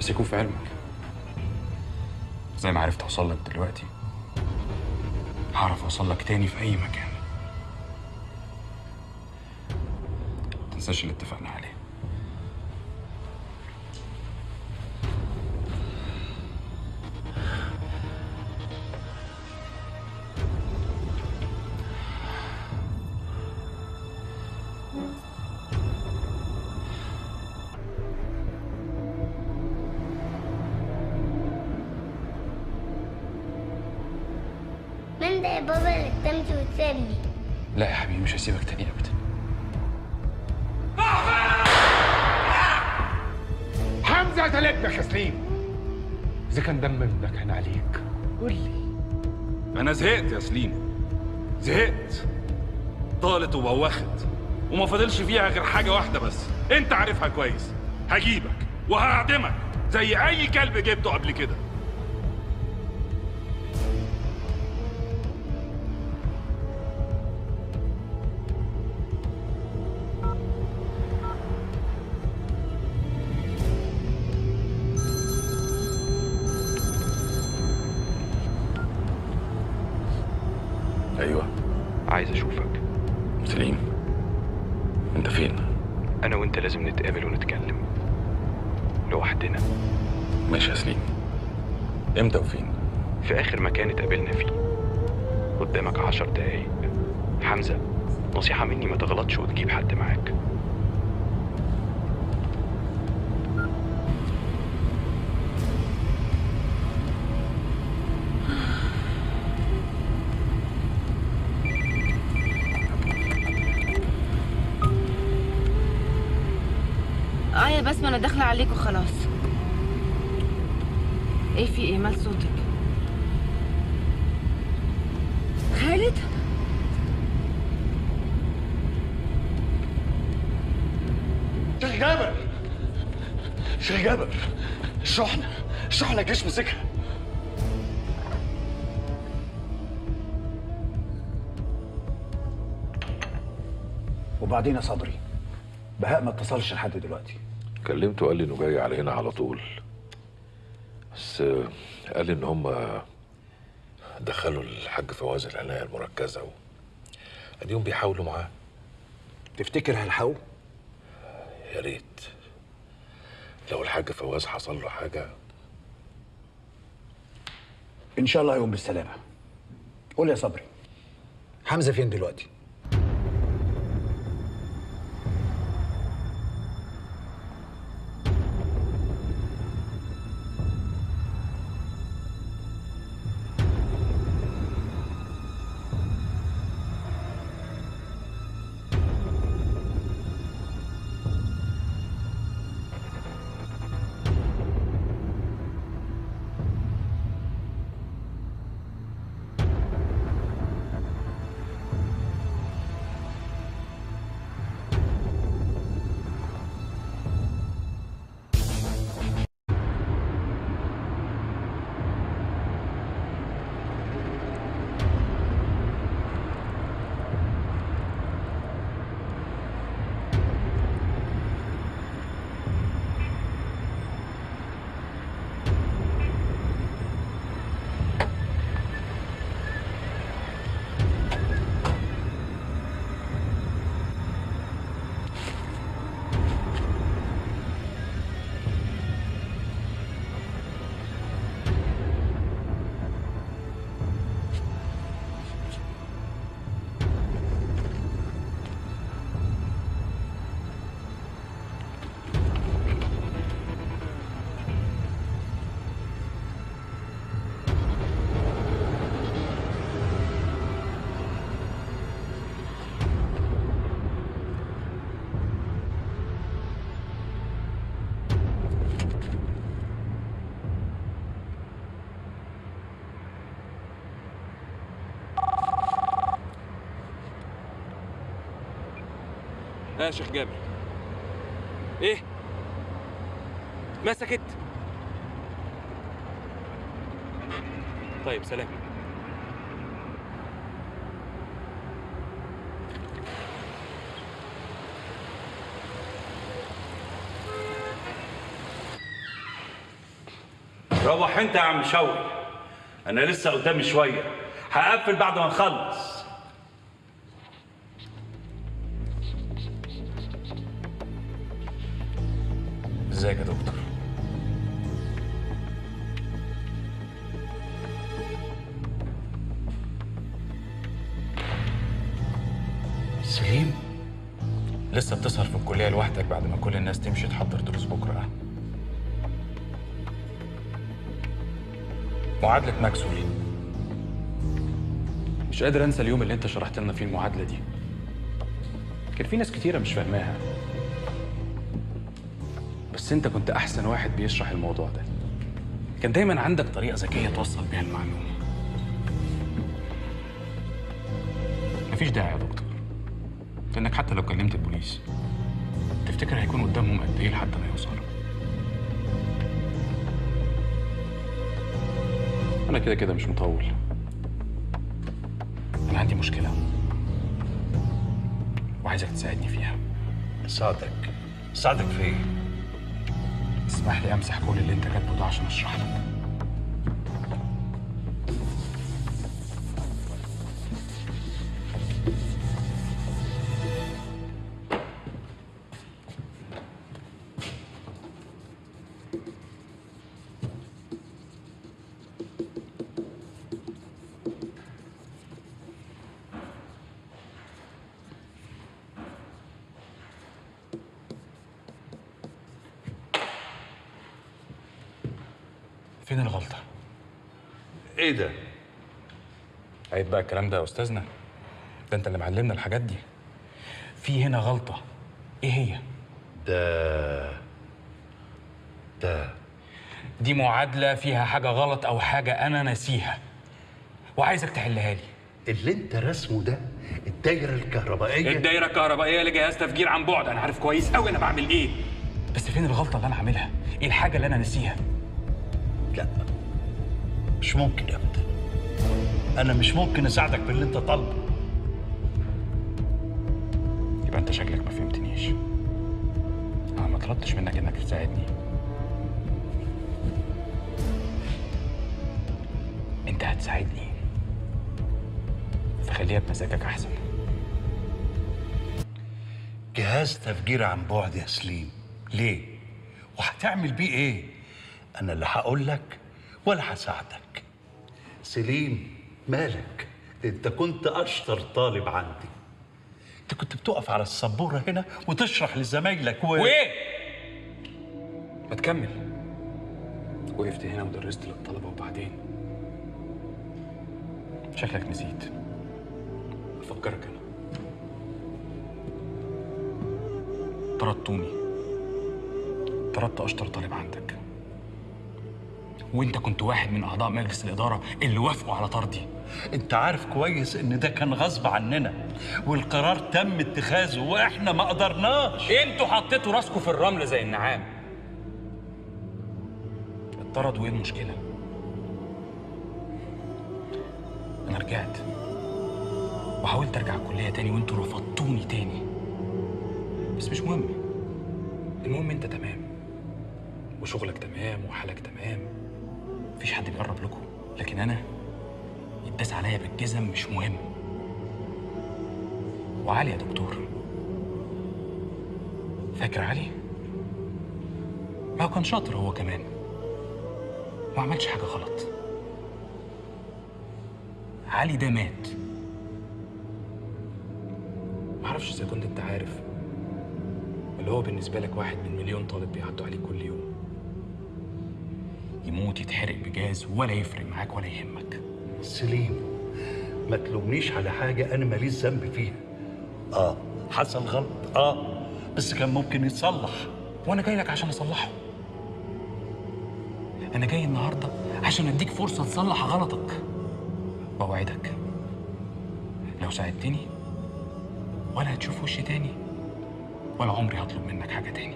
بس يكون في علمك زي ما عرفت اوصل لك دلوقتي هعرف اوصل لك تاني في اي مكان ما تنساش اللي اتفقنا عليه من ده يا بابا اللي تمشي وتسيبني لا يا حبيبي مش هسيبك تاني ابدا حمزه تلبك يا سليم اذا كان دم ابنك هنا عليك قول لي انا زهقت يا سليم زهقت طالت وبوخت وما فاضلش فيها غير حاجه واحده بس انت عارفها كويس هجيبك وهعدمك زي اي كلب جبته قبل كده ايوه عايز اشوفك سليم انت فين انا وانت لازم نتقابل ونتكلم لوحدنا ماشي يا سليم امتى وفين في اخر مكان اتقابلنا فيه قدامك عشر دقايق حمزة نصيحة مني ما تغلطش وتجيب حد معاك اه يا بسمة انا داخلة عليك وخلاص ايه في ايه مال صوتك خالد شيخ جابر شيخ جابر الشحنة الشحنة الجيش مسكها وبعدين يا صبري بهاء ما اتصلش لحد دلوقتي كلمته قال لي انه جاي على هنا على طول بس آه، قال لي ان هم دخلوا الحاج فواز العنايه المركزه و... اديهم بيحاولوا معاه تفتكر هيلحقوا يا ريت لو الحاج فواز حصل له حاجه ان شاء الله يقوم بالسلامه قول يا صبري حمزه فين دلوقتي ها يا شيخ جابر ايه ما سكت طيب سلام روح انت يا عم شوقي انا لسه قدامي شويه هقفل بعد ما نخلص ازيك يا دكتور سليم لسه بتسهر في الكليه لوحدك بعد ما كل الناس تمشي تحضر دروس بكره معادله ماكسويل مش قادر انسى اليوم اللي انت شرحت لنا فيه المعادله دي كان في ناس كتيره مش فاهماها بس انت كنت احسن واحد بيشرح الموضوع ده كان دايما عندك طريقه ذكيه توصل بيها المعلومه مفيش داعي يا دكتور لانك حتى لو كلمت البوليس تفتكر هيكون قدامهم قد ايه لحد ما يوصلوا انا كده كده مش مطول انا عندي مشكله وعايزك تساعدني فيها ساعدك ساعدك في ايه اسمح لي امسح كل اللي انت كاتبه ده عشان اشرح لك فين الغلطه ايه ده عيب بقى الكلام ده يا استاذنا ده انت اللي معلمنا الحاجات دي في هنا غلطه ايه هي ده ده دي معادله فيها حاجه غلط او حاجه انا ناسيها وعايزك تحلها لي اللي انت رسمه ده الدايره الكهربائيه الدايره الكهربائيه لجهاز تفجير عن بعد انا عارف كويس قوي انا بعمل ايه بس فين الغلطه اللي انا عاملها ايه الحاجه اللي انا ناسيها لا مش ممكن يا ابدا انا مش ممكن اساعدك في اللي انت طالبه يبقى انت شكلك ما فهمتنيش انا ما طلبتش منك انك تساعدني انت هتساعدني فخليها بمزاجك احسن جهاز تفجير عن بعد يا سليم ليه وهتعمل بيه ايه انا لا هقول لك ولا هساعدك سليم مالك انت كنت اشطر طالب عندي انت كنت بتقف على السبوره هنا وتشرح لزمايلك و... وايه ما تكمل وقفت هنا ودرست للطلبه وبعدين شكلك نسيت افكرك انا طردتوني طردت اشطر طالب عندك وانت كنت واحد من اعضاء مجلس الاداره اللي وافقوا على طردي انت عارف كويس ان ده كان غصب عننا والقرار تم اتخاذه واحنا ما قدرناش انتوا حطيتوا راسكم في الرمل زي النعام اتطرد وايه المشكله انا رجعت وحاولت ارجع الكليه تاني وانتوا رفضتوني تاني بس مش مهم المهم انت تمام وشغلك تمام وحالك تمام مفيش حد بيقرب لكم لكن انا يتداس عليا بالجزم مش مهم وعلي يا دكتور فاكر علي؟ ما هو كان شاطر هو كمان ما عملش حاجة غلط علي ده مات معرفش إذا كنت أنت عارف اللي هو بالنسبة لك واحد من مليون طالب بيعدوا عليك كل يوم يموت يتحرق بجاز ولا يفرق معاك ولا يهمك سليم ما تلومنيش على حاجه انا ماليش ذنب فيها اه حصل غلط اه بس كان ممكن يتصلح وانا جاي لك عشان اصلحه انا جاي النهارده عشان اديك فرصه تصلح غلطك بوعدك لو ساعدتني ولا هتشوف وشي تاني ولا عمري هطلب منك حاجه تاني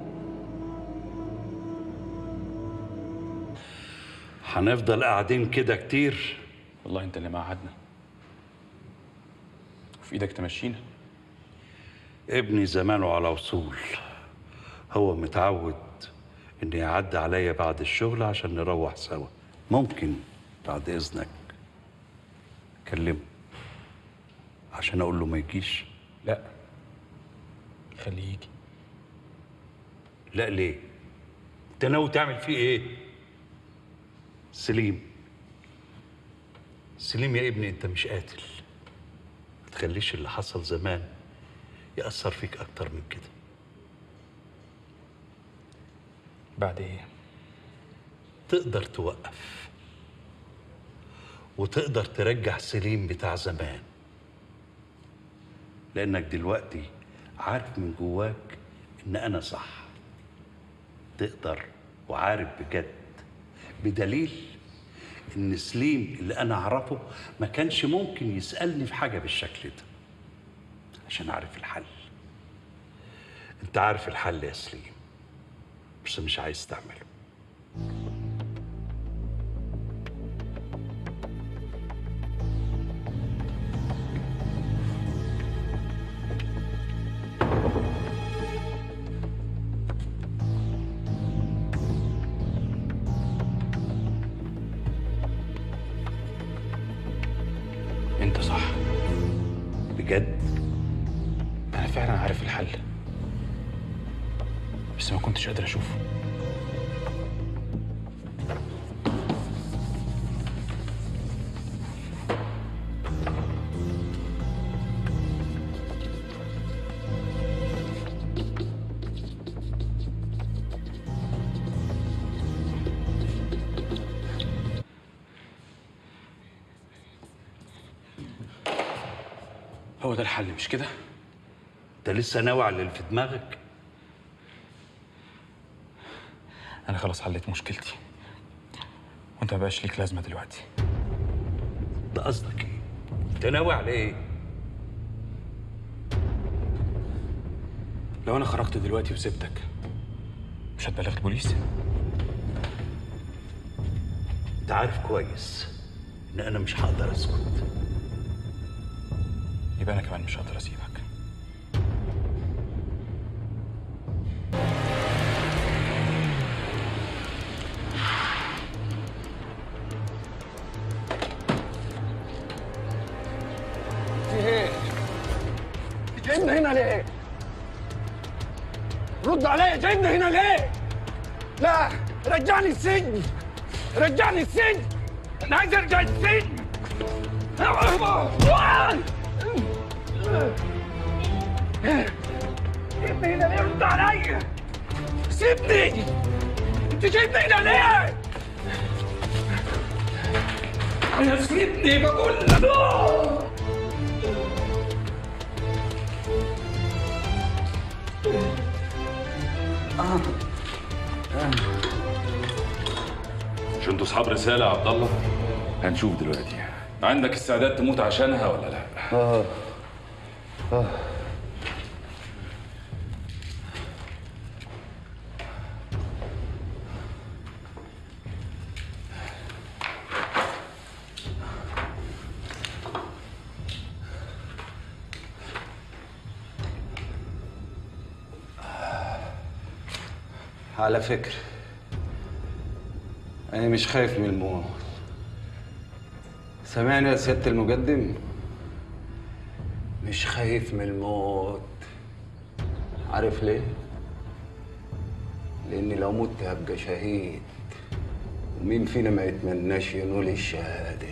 هنفضل قاعدين كده كتير والله انت اللي معهدنا وفي ايدك تمشينا ابني زمانه على وصول هو متعود إني يعدي عليا بعد الشغل عشان نروح سوا ممكن بعد إذنك كلمه عشان أقول له ما يجيش لا خليه يجي لا ليه؟ أنت ناوي تعمل فيه إيه؟ سليم سليم يا ابني أنت مش قاتل ما تخليش اللي حصل زمان يأثر فيك أكتر من كده بعد ايه تقدر توقف وتقدر ترجع سليم بتاع زمان لأنك دلوقتي عارف من جواك إن أنا صح تقدر وعارف بجد بدليل إن سليم اللي أنا أعرفه ما كانش ممكن يسألني في حاجة بالشكل ده عشان أعرف الحل أنت عارف الحل يا سليم بس مش عايز تعمله انت صح بجد انا فعلا عارف الحل بس ما كنتش قادر اشوفه هو ده الحل مش كده انت لسه ناوي على اللي في دماغك انا خلاص حليت مشكلتي وانت ما بقاش ليك لازمه دلوقتي ده قصدك ايه انت ناوي على ايه لو انا خرجت دلوقتي وسبتك مش هتبلغ البوليس انت عارف كويس ان انا مش هقدر اسكت يبقى انا كمان مش هقدر اسيبك في ايه؟ جايبنا هنا ليه؟ رد عليا جايبنا هنا ليه؟ لا رجعني السجن رجعني السجن انا عايز ارجع السجن جايبني هنا ليه رد عليا سيبني انت جايبني هنا ليه؟ انا سيبني بقول لك مش انتوا اصحاب رساله يا عبد الله هنشوف دلوقتي عندك استعداد تموت عشانها ولا لا اه اه على فكرة أنا مش خايف من الموت سامعني يا سيادة المقدم مش خايف من الموت عارف ليه؟ لأني لو مت هبقى شهيد ومين فينا ما يتمناش ينول الشهادة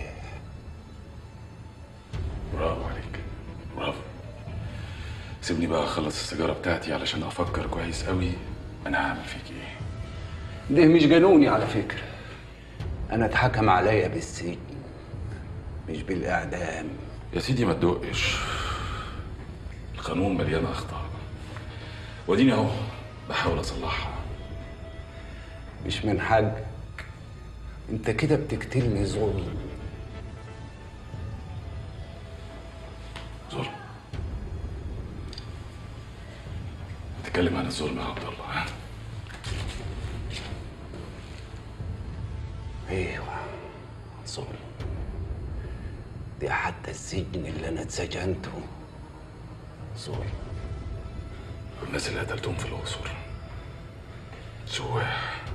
برافو عليك برافو سيبني بقى اخلص السيجاره بتاعتي علشان افكر كويس قوي انا هعمل فيك ايه ده مش قانوني على فكرة أنا اتحكم عليا بالسجن مش بالإعدام يا سيدي ما تدقش القانون مليان اخطاء واديني اهو بحاول اصلحها مش من حقك أنت كده بتقتلني ظلم ظلم تتكلم عن الظلم يا عبد الله ها؟ ايوه ظلم دي حتى السجن اللي انا اتسجنته ظلم والناس اللي قتلتهم في الاقصر سواح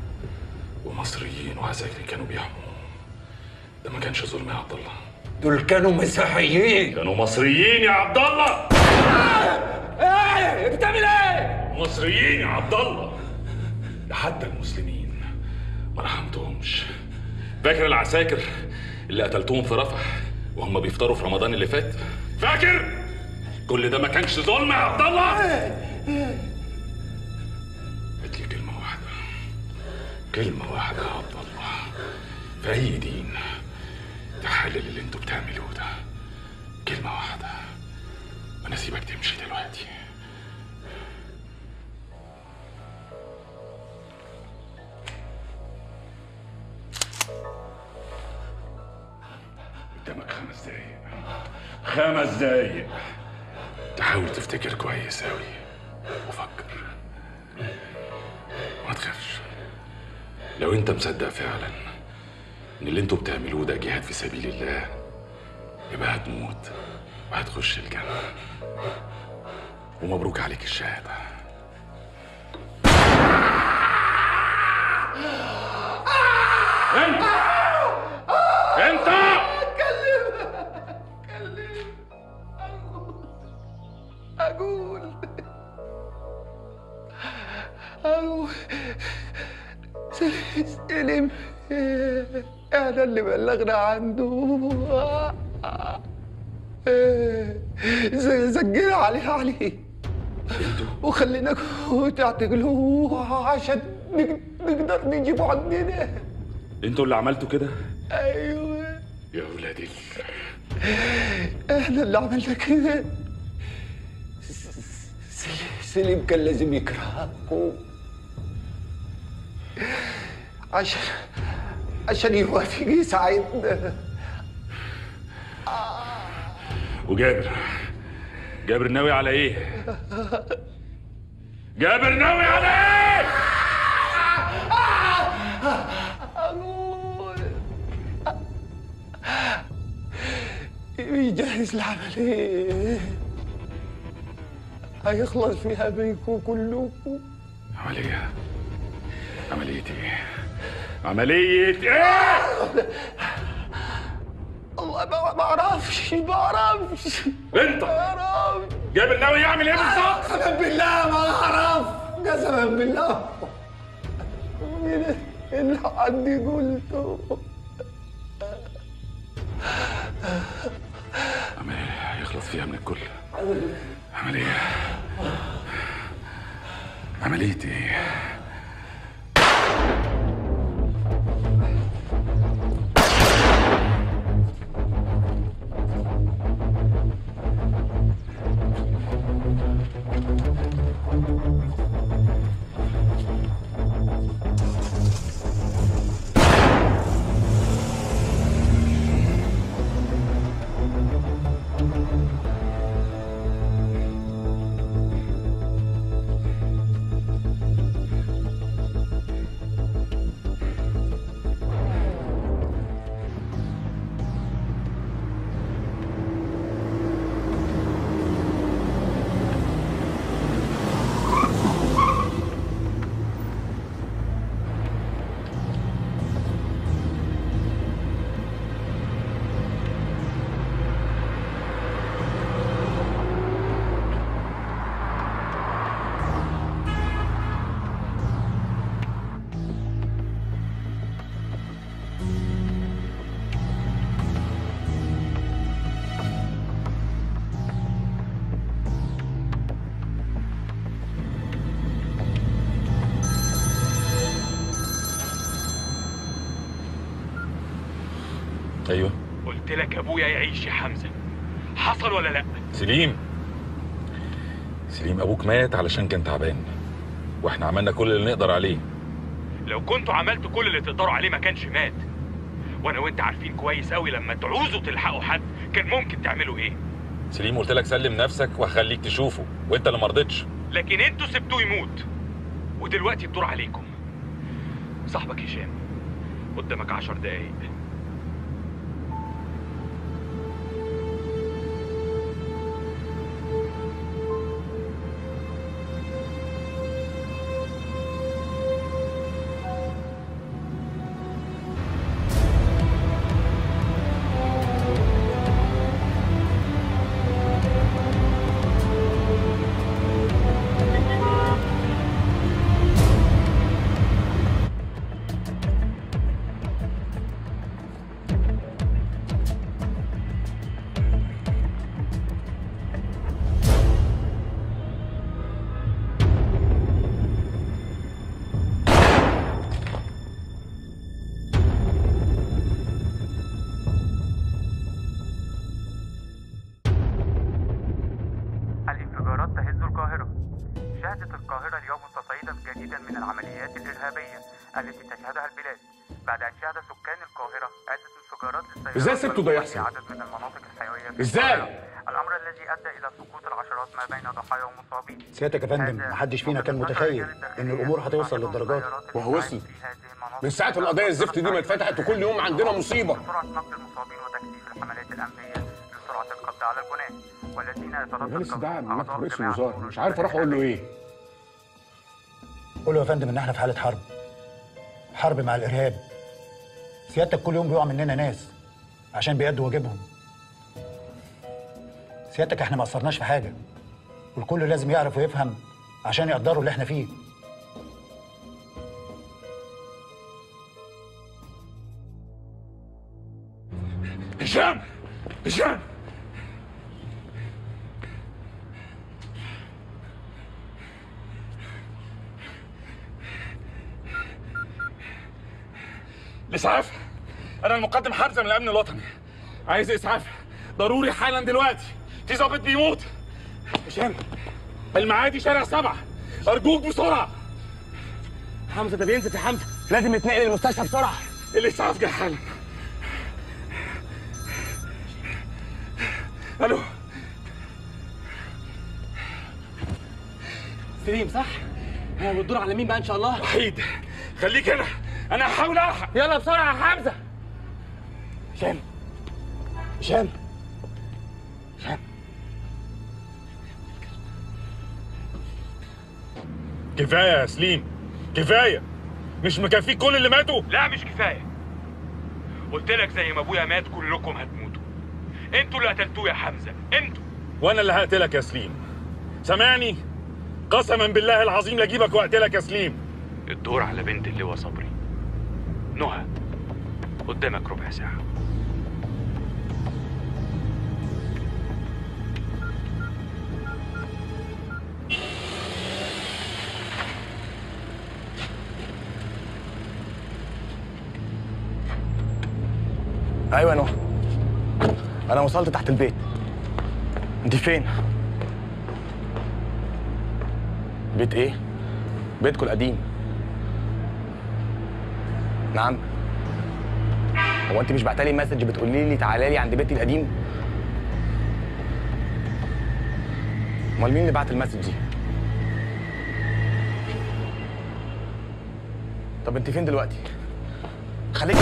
مصريين وعساكر كانوا بيحموا ده ما كانش ظلم يا عبد الله دول كانوا مسيحيين كانوا مصريين يا عبد الله ايه بتعمل ايه؟ مصريين يا عبد الله ده حتى المسلمين ما رحمتهمش فاكر العساكر اللي قتلتهم في رفح وهم بيفطروا في رمضان اللي فات فاكر كل ده ما كانش ظلم يا عبد الله قلت لي كلمة واحدة كلمة واحدة يا عبد الله في أي دين تحلل اللي انتوا بتعملوه ده كلمة واحدة وأنا سيبك تمشي دلوقتي قدامك خمس دقايق خمس دقايق تحاول تفتكر كويس أوي وفكر ما تخافش لو انت مصدق فعلا ان اللي انتوا بتعملوه ده جهاد في سبيل الله يبقى هتموت وهتخش الجنة ومبروك عليك الشهادة انت انت اقول اقول سلم احنا اللي بلغنا عنده سجلنا عليه عليه وخليناكم تعتقلوه عشان نق- نقدر نجيبه عندنا انتوا اللي عملتوا كده ايوه يا ولاد ال... احنا اللي عملنا كده س- سليم كان لازم يكرهكم عشان عشان يوافق يساعدنا وجابر جابر ناوي على ايه جابر ناوي على ايه يجهز العملية هيخلص فيها بيكم كلكم عملية عملية ايه؟ عملية ايه؟ الله ما ما اعرفش ما اعرفش انت ما اعرفش جابر ناوي يعمل ايه بالظبط؟ قسما بالله ما اعرف قسما بالله مين اللي عندي قلته عملية هيخلص فيها من الكل عملية عملية ايه؟ ايوه قلت لك ابويا يعيش يا حمزه حصل ولا لا سليم سليم ابوك مات علشان كان تعبان واحنا عملنا كل اللي نقدر عليه لو كنتوا عملتوا كل اللي تقدروا عليه ما كانش مات وانا وانت عارفين كويس قوي لما تعوزوا تلحقوا حد كان ممكن تعملوا ايه سليم قلت لك سلم نفسك وهخليك تشوفه وانت اللي مرضتش لكن انتوا سبتوه يموت ودلوقتي الدور عليكم صاحبك هشام قدامك عشر دقايق من العمليات الإرهابية التي تشهدها البلاد بعد أن شهد سكان القاهرة عدة انفجارات للسيارات إزاي سبتوا ده والقوات يحصل؟ في عدد من المناطق الحيوية في إزاي؟ القاهرة. الأمر الذي أدى إلى سقوط العشرات ما بين ضحايا ومصابين سيادتك يا فندم محدش فينا كان متخيل ان الامور هتوصل للدرجات دي وهو وصل من ساعة القضية الزفت دي ما اتفتحت وكل يوم عندنا مصيبة سرعة نقل المصابين وتكثيف الحملات الأمنية لسرعة القبض على الجناه والذين يتردد أنا لسه ده قبضهم مكتب أعضاء رئيس جماعة الوزراء مش عارف أروح أقول له إيه قول له يا فندم ان احنا في حاله حرب حرب مع الارهاب سيادتك كل يوم بيقع مننا ناس عشان بيأدوا واجبهم سيادتك احنا ما قصرناش في حاجه والكل لازم يعرف ويفهم عشان يقدروا اللي احنا فيه هشام هشام الاسعاف انا المقدم حمزه من الامن الوطني عايز اسعاف ضروري حالا دلوقتي في ضابط بيموت هشام المعادي شارع سبعة ارجوك بسرعه حمزه ده بينزف يا حمزه لازم نتنقل المستشفى بسرعه الاسعاف جه حالا الو سليم صح؟ ها والدور على مين بقى ان شاء الله؟ وحيد خليك هنا انا هحاول الحق يلا بسرعه يا حمزه هشام هشام هشام كفايه يا سليم كفايه مش مكفيك كل اللي ماتوا لا مش كفايه قلت لك زي ما ابويا مات كلكم هتموتوا انتوا اللي قتلتوه يا حمزه انتوا وانا اللي هقتلك يا سليم سامعني قسما بالله العظيم لاجيبك واقتلك يا سليم الدور على بنت اللواء صبري نهى قدامك ربع ساعة ايوه يا نهى انا وصلت تحت البيت انت فين بيت ايه بيتكم القديم نعم هو انت مش بعتلي مسج بتقولي لي تعالى لي عند بيتي القديم امال مين اللي بعت المسج دي طب انت فين دلوقتي خليك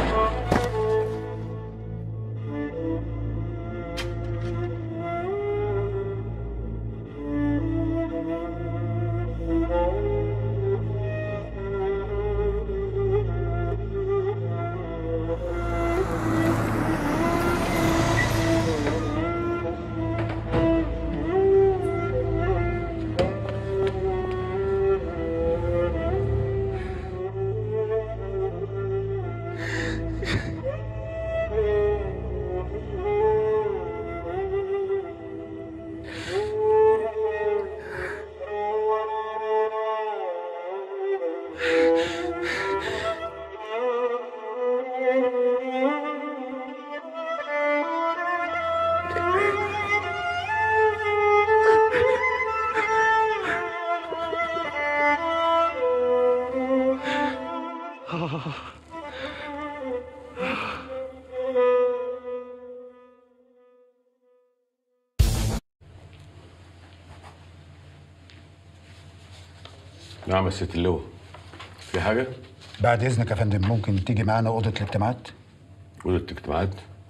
نعم يا ست اللواء في حاجة؟ بعد اذنك يا فندم ممكن تيجي معانا اوضه الاجتماعات أوضة الاجتماعات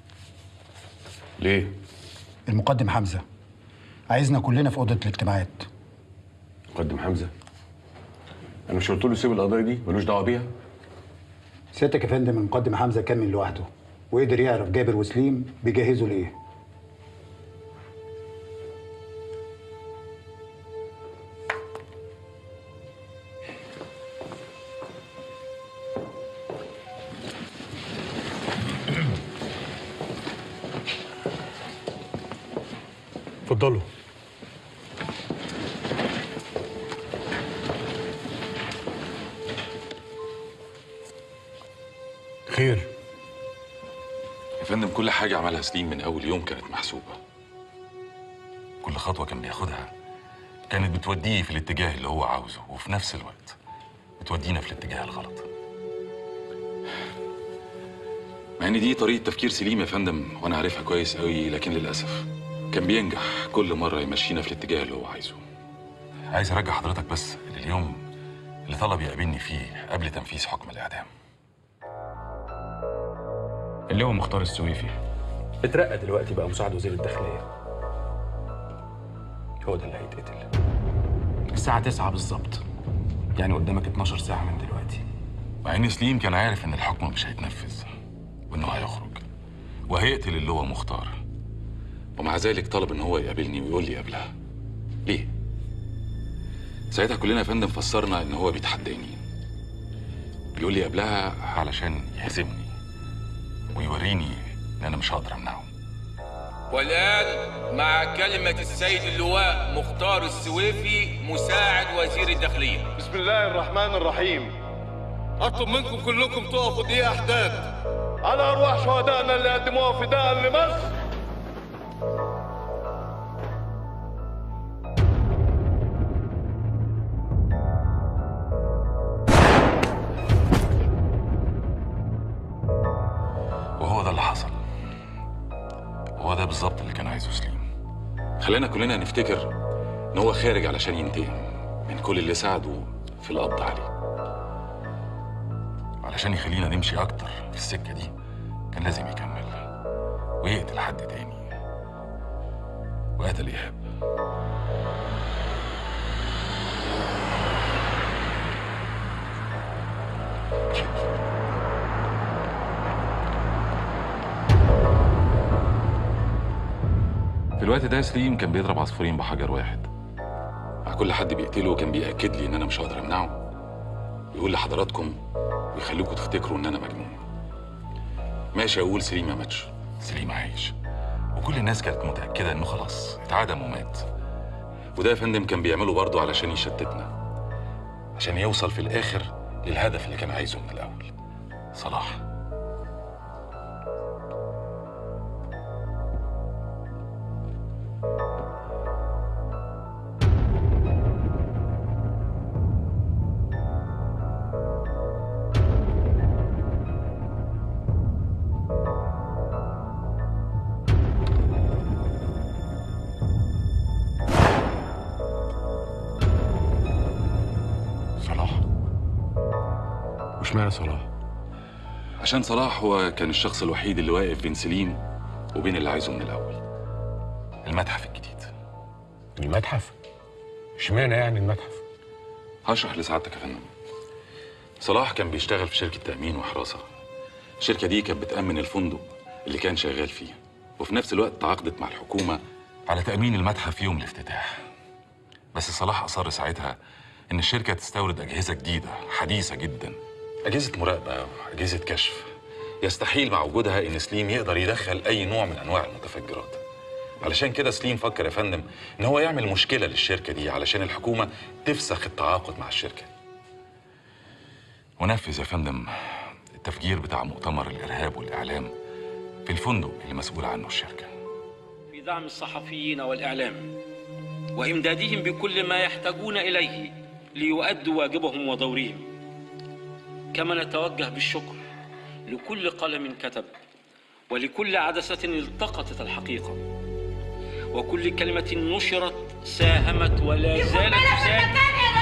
ليه؟ المقدم حمزه عايزنا كلنا في اوضه الاجتماعات مقدم حمزة أنا مش قلت له سيب القضية دي ملوش دعوة بيها؟ سيادتك يا فندم المقدم حمزه كمل لوحده وقدر يعرف جابر وسليم بيجهزوا لايه اتفضلوا خير يا فندم كل حاجة عملها سليم من أول يوم كانت محسوبة كل خطوة كان بياخدها كانت بتوديه في الاتجاه اللي هو عاوزه وفي نفس الوقت وتودينا في الاتجاه الغلط مع ان دي طريقه تفكير سليم يا فندم وانا عارفها كويس قوي لكن للاسف كان بينجح كل مره يمشينا في الاتجاه اللي هو عايزه عايز ارجع حضرتك بس لليوم اللي طلب يقابلني فيه قبل تنفيذ حكم الاعدام اللي هو مختار السويفي اترقى دلوقتي بقى مساعد وزير الداخلية هو ده اللي هيتقتل الساعة 9 بالظبط يعني قدامك 12 ساعة من دلوقتي مع ان سليم كان عارف ان الحكم مش هيتنفذ وانه هيخرج وهيقتل اللي هو مختار ومع ذلك طلب ان هو يقابلني ويقول لي قبلها ليه ساعتها كلنا يا فندم فسرنا ان هو بيتحداني بيقول لي قبلها علشان يهزمني ويوريني ان انا مش هقدر امنعه والآن مع كلمة السيد اللواء مختار السويفي مساعد وزير الداخلية بسم الله الرحمن الرحيم أطلب منكم كلكم تقفوا دقيقة أحداث على أرواح شهدائنا اللي قدموها فداء لمصر وهو ده اللي حصل وهو ده بالظبط اللي كان عايزه سليم خلينا كلنا نفتكر ان هو خارج علشان ينتقم من كل اللي ساعده في القبض عليه علشان يخلينا نمشي اكتر في السكه دي كان لازم يكمل ويقتل حد تاني وقتل ايهاب في الوقت ده سليم كان بيضرب عصفورين بحجر واحد مع كل حد بيقتله كان بيأكد لي ان انا مش هقدر امنعه ويقول لحضراتكم ويخليكم تفتكروا ان انا مجنون ماشي اقول سليم ما ماتش سليم عايش وكل الناس كانت متاكده انه خلاص اتعدم ومات وده يا فندم كان بيعمله برضه علشان يشتتنا عشان يوصل في الاخر للهدف اللي كان عايزه من الاول صلاح صلاح واشمعنى صلاح عشان صلاح هو كان الشخص الوحيد اللي واقف بين سليم وبين اللي عايزه من الاول المتحف الجديد المتحف اشمعنى يعني المتحف هشرح لسعادتك يا فندم صلاح كان بيشتغل في شركة تأمين وحراسة الشركة دي كانت بتأمن الفندق اللي كان شغال فيه وفي نفس الوقت تعاقدت مع الحكومة على تامين المتحف يوم الافتتاح بس صلاح اصر ساعتها ان الشركه تستورد اجهزه جديده حديثه جدا أجهزة مراقبة أجهزة كشف يستحيل مع وجودها إن سليم يقدر يدخل أي نوع من أنواع المتفجرات علشان كده سليم فكر يا فندم إن هو يعمل مشكلة للشركة دي علشان الحكومة تفسخ التعاقد مع الشركة ونفذ يا فندم التفجير بتاع مؤتمر الارهاب والاعلام في الفندق اللي مسؤول عنه الشركه في دعم الصحفيين والإعلام وإمدادهم بكل ما يحتاجون إليه ليؤدوا واجبهم ودورهم كما نتوجه بالشكر لكل قلم كتب ولكل عدسة التقطت الحقيقة وكل كلمة نشرت ساهمت ولا زالت تساهم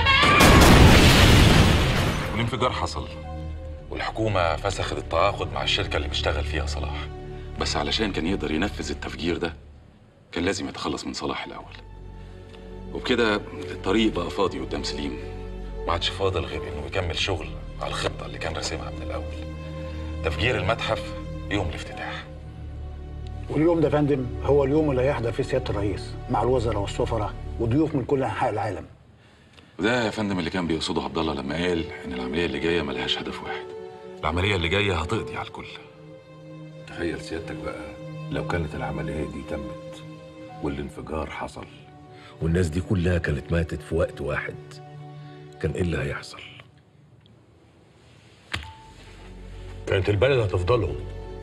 والانفجار حصل والحكومة فسخت التعاقد مع الشركة اللي بيشتغل فيها صلاح بس علشان كان يقدر ينفذ التفجير ده كان لازم يتخلص من صلاح الأول وبكده الطريق بقى فاضي قدام سليم ما عادش فاضل غير إنه يكمل شغل على الخطة اللي كان راسمها من الأول تفجير المتحف يوم الافتتاح واليوم ده يا فندم هو اليوم اللي هيحضر فيه سياده الرئيس مع الوزراء والسفراء وضيوف من كل انحاء العالم وده يا فندم اللي كان بيقصده عبد الله لما قال إن العملية اللي جاية ملهاش هدف واحد العملية اللي جاية هتقضي على الكل تخيل سيادتك بقى لو كانت العملية دي تمت والانفجار حصل والناس دي كلها كانت ماتت في وقت واحد كان ايه اللي هيحصل؟ كانت البلد هتفضلهم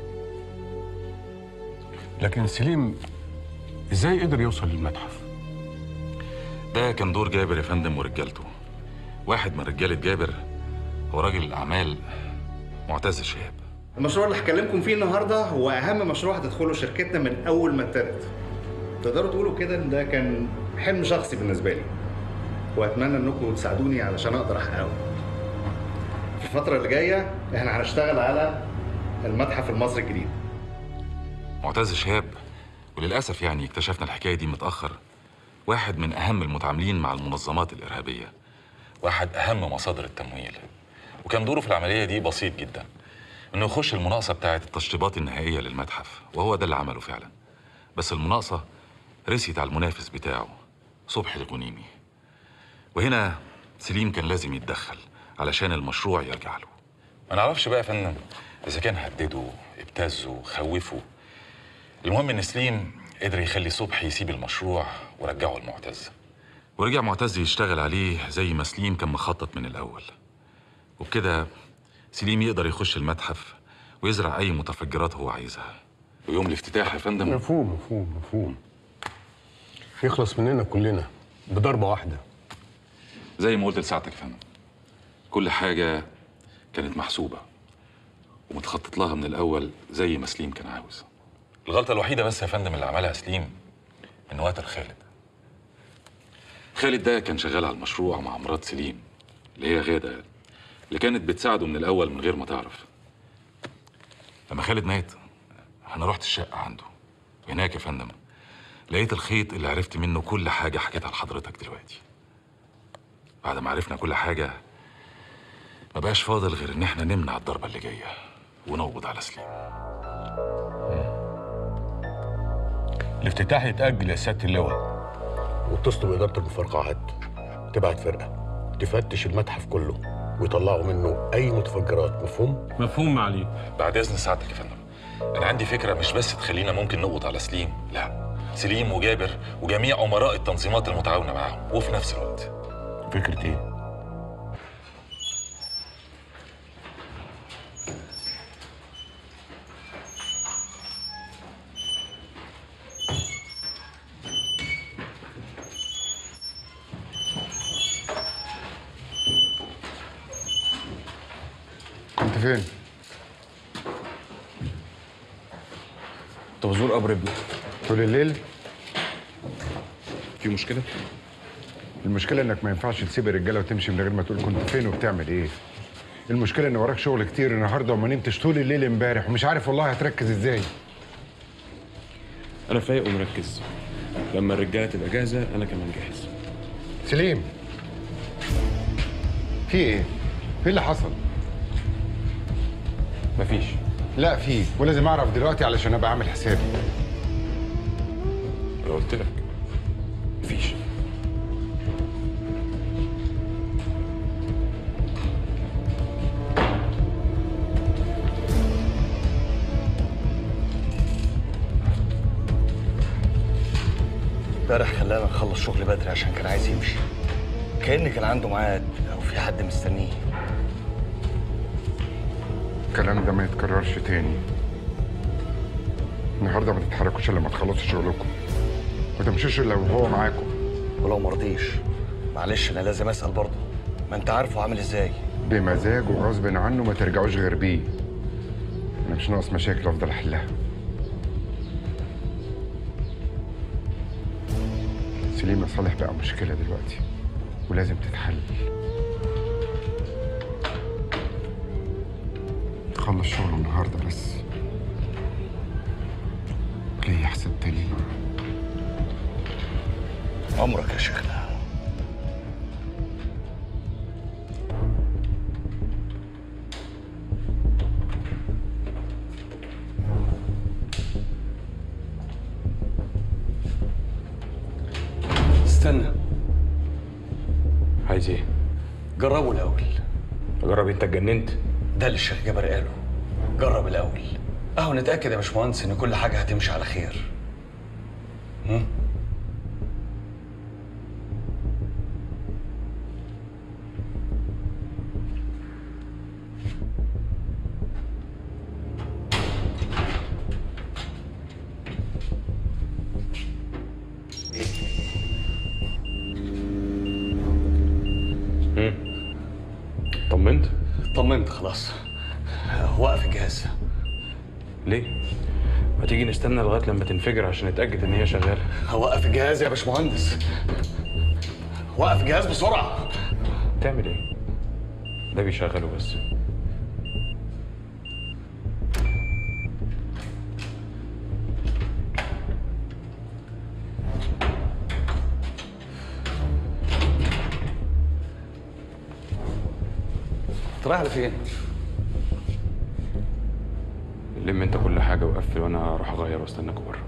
لكن سليم ازاي قدر يوصل للمتحف؟ ده كان دور جابر يا فندم ورجالته واحد من رجالة جابر هو راجل الاعمال معتز شهاب المشروع اللي هكلمكم فيه النهارده هو اهم مشروع هتدخله شركتنا من اول ما ابتدت تقدروا تقولوا كده ان ده كان حلم شخصي بالنسبه لي واتمنى انكم تساعدوني علشان اقدر احققه في الفتره اللي جايه احنا هنشتغل على المتحف المصري الجديد معتز شهاب وللاسف يعني اكتشفنا الحكايه دي متاخر واحد من اهم المتعاملين مع المنظمات الارهابيه واحد اهم مصادر التمويل وكان دوره في العمليه دي بسيط جدا انه يخش المناقصه بتاعه التشطيبات النهائيه للمتحف وهو ده اللي عمله فعلا بس المناقصه رسيت على المنافس بتاعه صبحي الغنيمي وهنا سليم كان لازم يتدخل علشان المشروع يرجع له ما نعرفش بقى يا فندم اذا كان هدده ابتزه خوفه المهم ان سليم قدر يخلي صبحي يسيب المشروع ورجعه لمعتز ورجع معتز يشتغل عليه زي ما سليم كان مخطط من الاول وبكده سليم يقدر يخش المتحف ويزرع اي متفجرات هو عايزها ويوم الافتتاح يا فندم مفهوم مفهوم مفهوم يخلص مننا كلنا بضربة واحدة زي ما قلت لساعتك يا فندم كل حاجه كانت محسوبه ومتخطط لها من الاول زي ما سليم كان عاوز الغلطه الوحيده بس يا فندم اللي عملها سليم انه قتل خالد خالد ده كان شغال على المشروع مع مرات سليم اللي هي غاده اللي كانت بتساعده من الاول من غير ما تعرف لما خالد مات انا رحت الشقه عنده هناك يا فندم لقيت الخيط اللي عرفت منه كل حاجه حكيتها لحضرتك دلوقتي بعد ما عرفنا كل حاجه ما بقاش فاضل غير ان احنا نمنع الضربه اللي جايه ونقبض على سليم الافتتاح يتأجل يا سيادة اللواء واتصلوا بإدارة المفرقعات تبعت فرقة تفتش المتحف كله ويطلعوا منه أي متفجرات مفهوم؟ مفهوم معالي بعد اذن سعادتك يا فندم انا عندي فكره مش بس تخلينا ممكن نقبض على سليم لا سليم وجابر وجميع امراء التنظيمات المتعاونه معاهم وفي نفس الوقت فكرة إيه؟ انت فين؟ كنت بزور قبر ابني طول الليل؟ في مشكلة؟ المشكلة انك ما ينفعش تسيب الرجالة وتمشي من غير ما تقول كنت فين وبتعمل ايه؟ المشكلة ان وراك شغل كتير النهارده وما نمتش طول الليل امبارح ومش عارف والله هتركز ازاي انا فايق ومركز لما الرجاله تبقى جاهزه انا كمان جاهز سليم في ايه؟ ايه اللي حصل؟ مفيش لا في ولازم اعرف دلوقتي علشان ابقى عامل حسابي انا قلت لك مفيش امبارح خلانا نخلص شغل بدري عشان كان عايز يمشي كأن كان عنده ميعاد او في حد مستنيه الكلام ده ما يتكررش تاني النهارده ما تتحركوش الا لما تخلصوا شغلكم ما تمشوش الا وهو معاكم ولو مرضيش معلش انا لازم اسال برضه ما انت عارفه عامل ازاي بمزاج وغصب عنه ما ترجعوش غير بيه انا مش ناقص مشاكل افضل احلها سليم صالح بقى مشكله دلوقتي ولازم تتحل خلص شغله النهارده بس ليه حساب تاني معاه عمرك يا شيخنا استنى عايز ايه؟ جربه الاول اجرب انت اتجننت ده اللي الشيخ جابر قاله جرب الاول اهو نتاكد يا باشمهندس ان كل حاجه هتمشي على خير هم؟ طمنت؟ طمنت خلاص وقف الجهاز ليه؟ ما تيجي نستنى لغايه لما تنفجر عشان نتاكد ان هي شغاله وقف الجهاز يا باشمهندس وقف الجهاز بسرعه تعمل ايه؟ ده بيشغله بس انت رايح لفين؟ لم انت كل حاجه وقفل وانا اروح اغير واستناكوا بره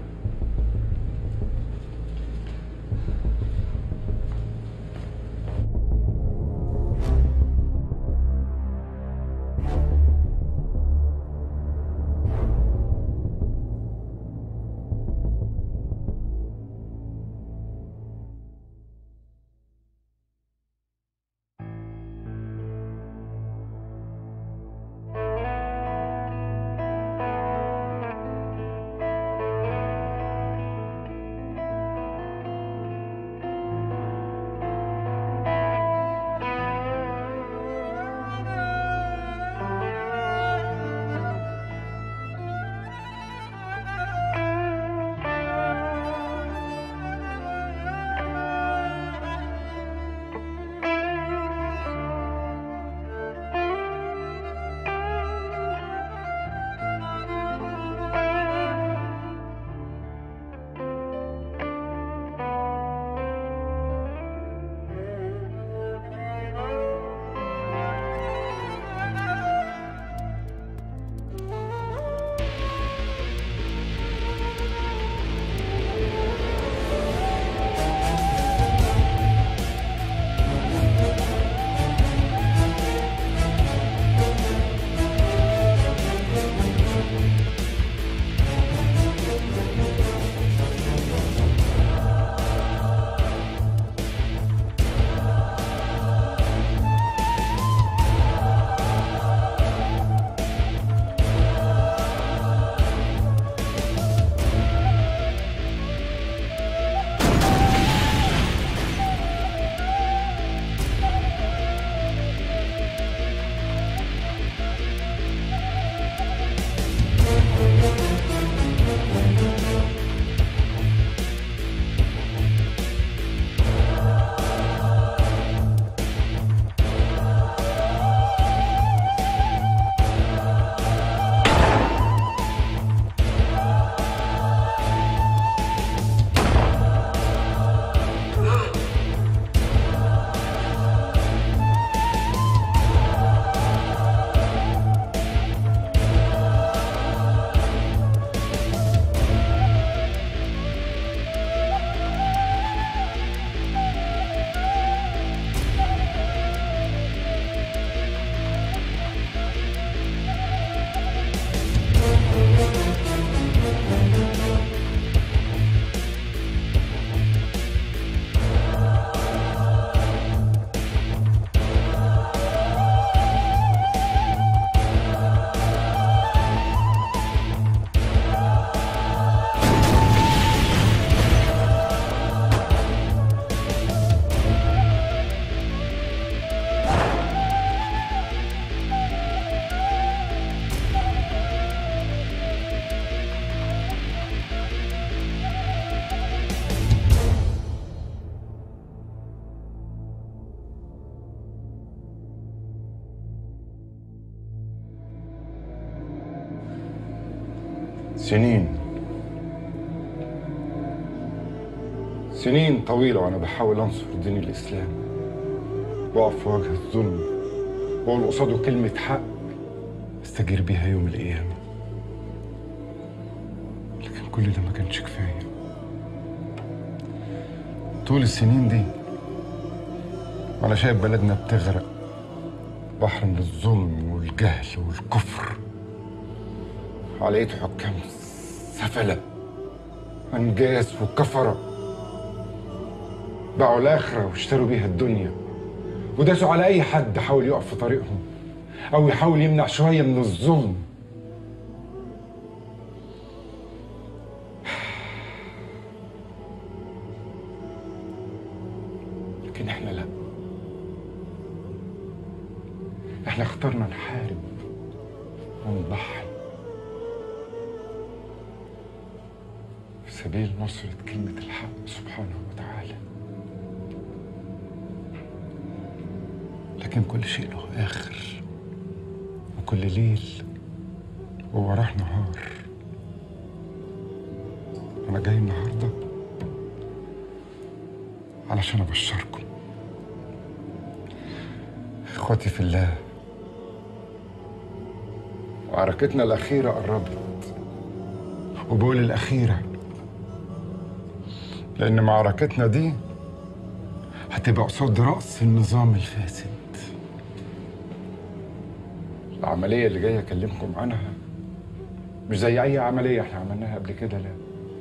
سنين سنين طويلة وأنا بحاول أنصر دين الإسلام وأقف في وجه الظلم وأقول قصاده كلمة حق أستجير بيها يوم القيامة لكن كل ده ما كانش كفاية طول السنين دي وأنا شايف بلدنا بتغرق بحر من الظلم والجهل والكفر على ايد حكام سفلة انجاز وكفرة باعوا الآخرة واشتروا بيها الدنيا وداسوا على أي حد حاول يقف في طريقهم أو يحاول يمنع شوية من الظلم لكن احنا لا احنا احنا اخترنا نحارب ونضحي في سبيل نصرة كلمة الحق سبحانه وتعالى لكن كل شيء له آخر وكل ليل ووراه نهار أنا جاي النهاردة علشان أبشركم إخوتي في الله معركتنا الأخيرة قربت وبقول الأخيرة لأن معركتنا دي هتبقى قصاد رأس النظام الفاسد العملية اللي جاي أكلمكم عنها مش زي أي عملية احنا عملناها قبل كده لا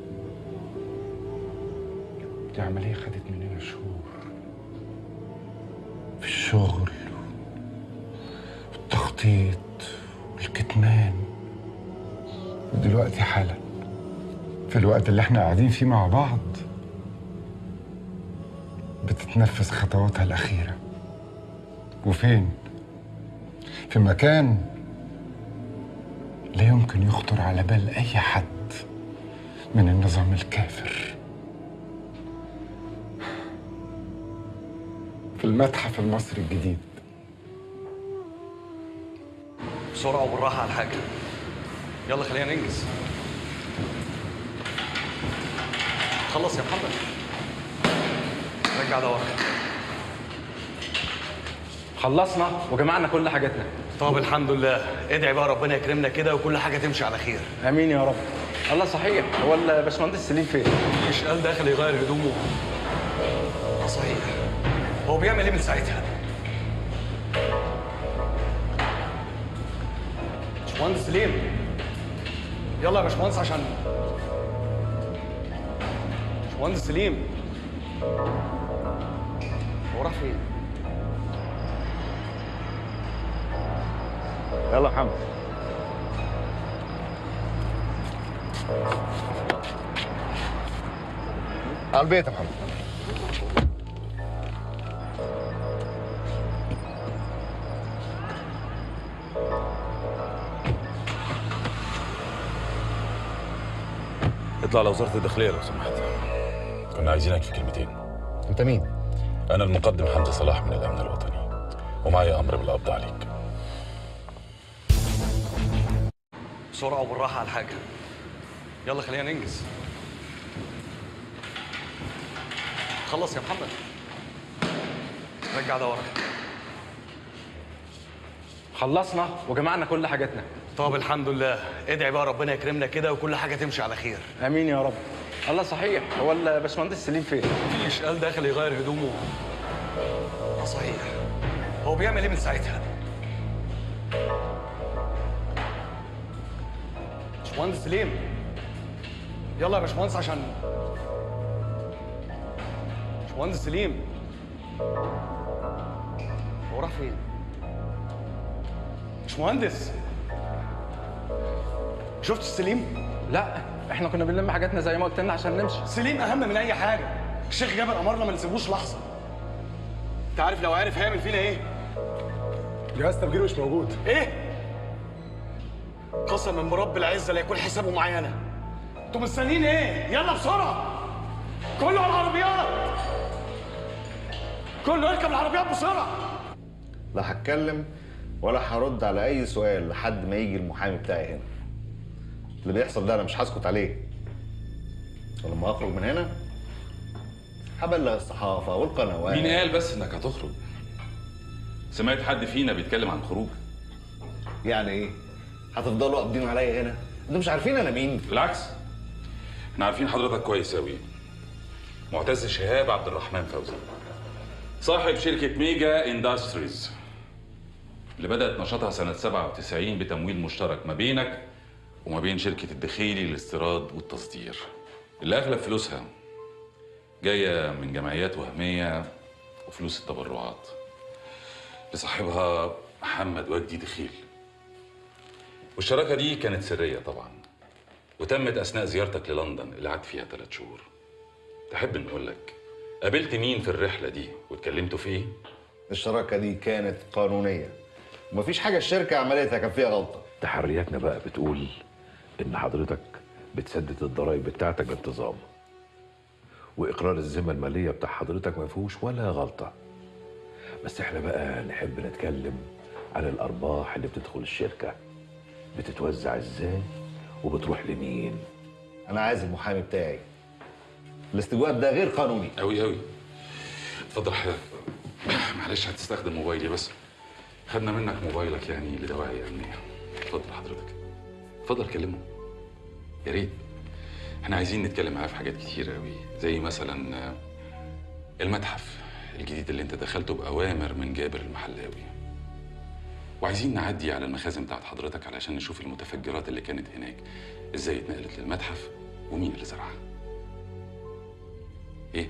دي عملية خدت مننا شهور في الشغل والتخطيط والكتمان ودلوقتي حالا في الوقت اللي احنا قاعدين فيه مع بعض بتتنفذ خطواتها الأخيرة وفين؟ في مكان لا يمكن يخطر على بال أي حد من النظام الكافر في المتحف المصري الجديد بسرعة وبالراحة على الحاجة يلا خلينا ننجز خلص يا محمد رجع ده ورا خلصنا وجمعنا كل حاجاتنا طب الحمد لله ادعي بقى ربنا يكرمنا كده وكل حاجة تمشي على خير امين يا رب الله صحيح هو الباشمهندس سليم فين؟ مش قال داخل يغير هدومه آه صحيح هو بيعمل ايه من ساعتها؟ باشمهندس سليم يلا يا باشمهندس عشان باشمهندس سليم هو راح فين؟ يلا يا محمد على البيت يا محمد اطلع لوزارة الداخلية لو سمحت كنا عايزينك في كلمتين انت مين؟ أنا المقدم حمزة صلاح من الأمن الوطني ومعي أمر بالقبض عليك بسرعة وبالراحة على الحاجة يلا خلينا ننجز خلص يا محمد رجع ده ورا خلصنا وجمعنا كل حاجاتنا طب الحمد لله ادعي بقى ربنا يكرمنا كده وكل حاجة تمشي على خير امين يا رب الله صحيح هو الباشمهندس سليم فين؟ مش قال داخل يغير هدومه آه صحيح هو بيعمل ايه من ساعتها؟ باشمهندس سليم يلا يا باشمهندس عشان باشمهندس سليم هو راح فين؟ باشمهندس شفت سليم؟ لا احنا كنا بنلم حاجاتنا زي ما قلت لنا عشان نمشي سليم اهم من اي حاجه الشيخ جابر امرنا ما نسيبوش لحظه انت عارف لو عارف هيعمل فينا ايه جهاز تفجير مش موجود ايه قسما برب العزه لا يكون حسابه معايا انا انتوا مستنيين ايه يلا بسرعه كله على العربيات كله يركب العربيات بسرعه لا هتكلم ولا هرد على اي سؤال لحد ما يجي المحامي بتاعي هنا اللي بيحصل ده انا مش هسكت عليه ولما اخرج من هنا هبلغ الصحافه والقنوات مين قال بس إنك هتخرج؟ سمعت حد فينا بيتكلم عن خروج؟ يعني ايه هتفضلوا قابضين عليا هنا انتوا مش عارفين انا مين بالعكس احنا عارفين حضرتك كويس أوي معتز شهاب عبد الرحمن فوزي صاحب شركة ميجا اندستريز اللي بدأت نشاطها سنة 97 بتمويل مشترك ما بينك وما بين شركة الدخيلي للاستيراد والتصدير اللي أغلب فلوسها جاية من جمعيات وهمية وفلوس التبرعات لصاحبها محمد وجدي دخيل والشراكة دي كانت سرية طبعا وتمت أثناء زيارتك للندن اللي قعدت فيها ثلاث شهور تحب نقول لك قابلت مين في الرحلة دي واتكلمتوا في ايه؟ الشراكه دي كانت قانونيه ومفيش حاجه الشركه عملتها كان فيها غلطه تحرياتنا بقى بتقول ان حضرتك بتسدد الضرائب بتاعتك بانتظام واقرار الذمه الماليه بتاع حضرتك ما فيهوش ولا غلطه بس احنا بقى نحب نتكلم عن الارباح اللي بتدخل الشركه بتتوزع ازاي وبتروح لمين انا عايز المحامي بتاعي الاستجواب ده غير قانوني قوي قوي اتفضل حضرتك معلش هتستخدم موبايلي بس خدنا منك موبايلك يعني لدواعي امنيه اتفضل حضرتك اتفضل كلمه يا ريت احنا عايزين نتكلم معاه في حاجات كتير قوي زي مثلا آه، المتحف الجديد اللي انت دخلته باوامر من جابر المحلاوي وعايزين نعدي على المخازن بتاعت حضرتك علشان نشوف المتفجرات اللي كانت هناك ازاي اتنقلت للمتحف ومين اللي زرعها ايه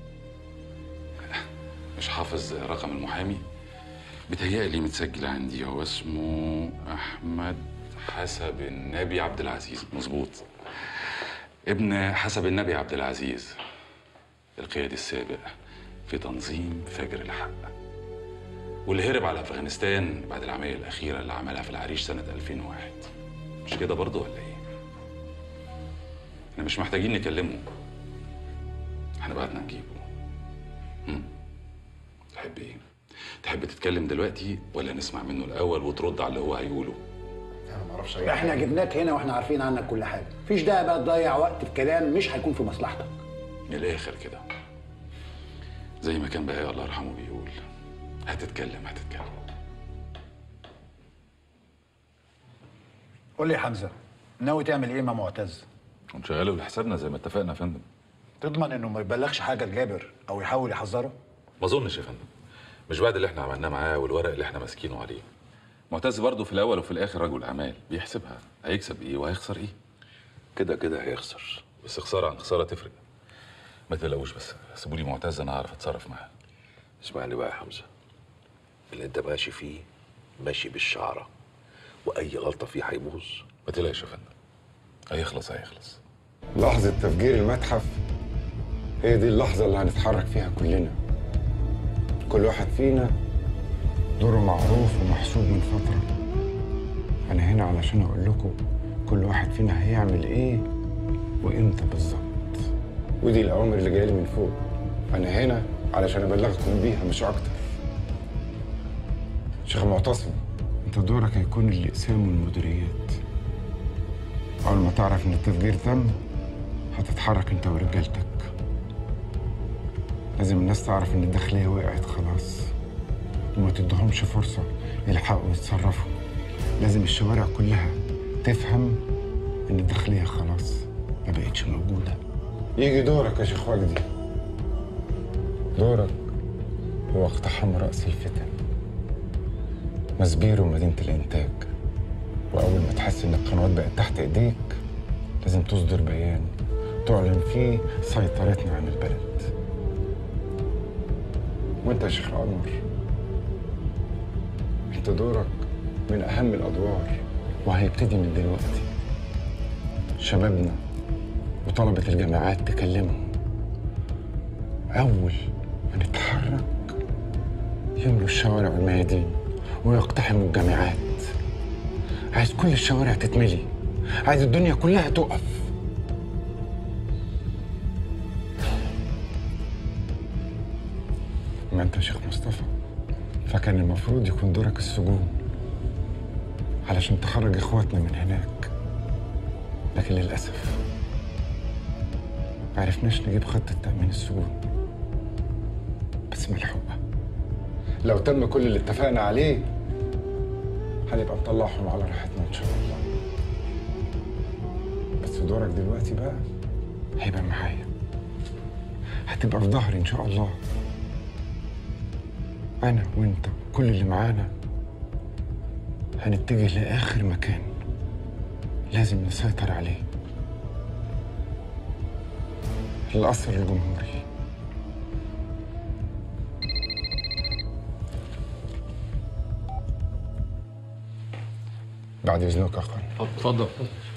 مش حافظ رقم المحامي بتهيألي متسجل عندي هو اسمه أحمد حسب النبي عبد العزيز مظبوط ابن حسب النبي عبد العزيز القيادي السابق في تنظيم فجر الحق واللي هرب على أفغانستان بعد العملية الأخيرة اللي عملها في العريش سنة 2001 مش كده برضه ولا إيه؟ احنا مش محتاجين نكلمه احنا بعتنا نجيبه هم؟ تحب ايه؟ تحب تتكلم دلوقتي ولا نسمع منه الأول وترد على اللي هو هيقوله؟ انا ما اعرفش احنا جبناك هنا واحنا عارفين عنك كل حاجه مفيش داعي بقى تضيع وقت في كلام مش هيكون في مصلحتك من الآخر كده زي ما كان بهاء الله يرحمه بيقول هتتكلم هتتكلم قول لي يا حمزه ناوي تعمل ايه مع معتز ونشغله لحسابنا زي ما اتفقنا يا فندم تضمن انه ما يبلغش حاجه لجابر او يحاول يحذره ما اظنش يا فندم مش بعد اللي احنا عملناه معاه والورق اللي احنا ماسكينه عليه معتز برضه في الاول وفي الاخر رجل اعمال بيحسبها هيكسب ايه وهيخسر ايه كده كده هيخسر بس خساره عن خساره تفرق ما تقلقوش بس سيبوا لي معتز انا هعرف اتصرف معاه اسمعني بقى يا حمزه اللي انت ماشي فيه ماشي بالشعره واي غلطه فيه هيبوظ ما تقلقش يا فندم هيخلص هيخلص لحظة تفجير المتحف هي دي اللحظة اللي هنتحرك فيها كلنا كل واحد فينا دوره معروف ومحسوب من فترة أنا هنا علشان أقول لكم كل واحد فينا هيعمل إيه وإمتى بالظبط ودي الأوامر اللي جاية لي من فوق أنا هنا علشان أبلغكم بيها مش أكتر شيخ معتصم أنت دورك هيكون الإقسام والمديريات أول ما تعرف إن التفجير تم هتتحرك أنت ورجالتك لازم الناس تعرف إن الداخلية وقعت خلاص وما تدهمش فرصة يلحقوا يتصرفوا لازم الشوارع كلها تفهم إن الداخلية خلاص ما بقتش موجودة يجي دورك يا شيخ وجدي دورك هو اقتحام رأس الفتن مسبير ومدينة الإنتاج وأول ما تحس إن القنوات بقت تحت إيديك لازم تصدر بيان تعلن فيه سيطرتنا عن البلد وأنت يا شيخ أنور أنت دورك من أهم الأدوار وهيبتدي من دلوقتي شبابنا وطلبة الجامعات تكلمهم أول ما نتحرك يملوا الشوارع والميادين ويقتحموا الجامعات عايز كل الشوارع تتملي عايز الدنيا كلها تقف ما انت يا شيخ مصطفى فكان المفروض يكون دورك السجون علشان تخرج اخواتنا من هناك لكن للاسف معرفناش نجيب خطة تأمين السجون بس ملحوقة لو تم كل اللي اتفقنا عليه هنبقى نطلعهم على راحتنا ان شاء الله بس دورك دلوقتي بقى هيبقى معايا هتبقى في ظهري ان شاء الله انا وانت كل اللي معانا هنتجه لاخر مكان لازم نسيطر عليه القصر الجمهوري بعد اذنك يا اخوان اتفضل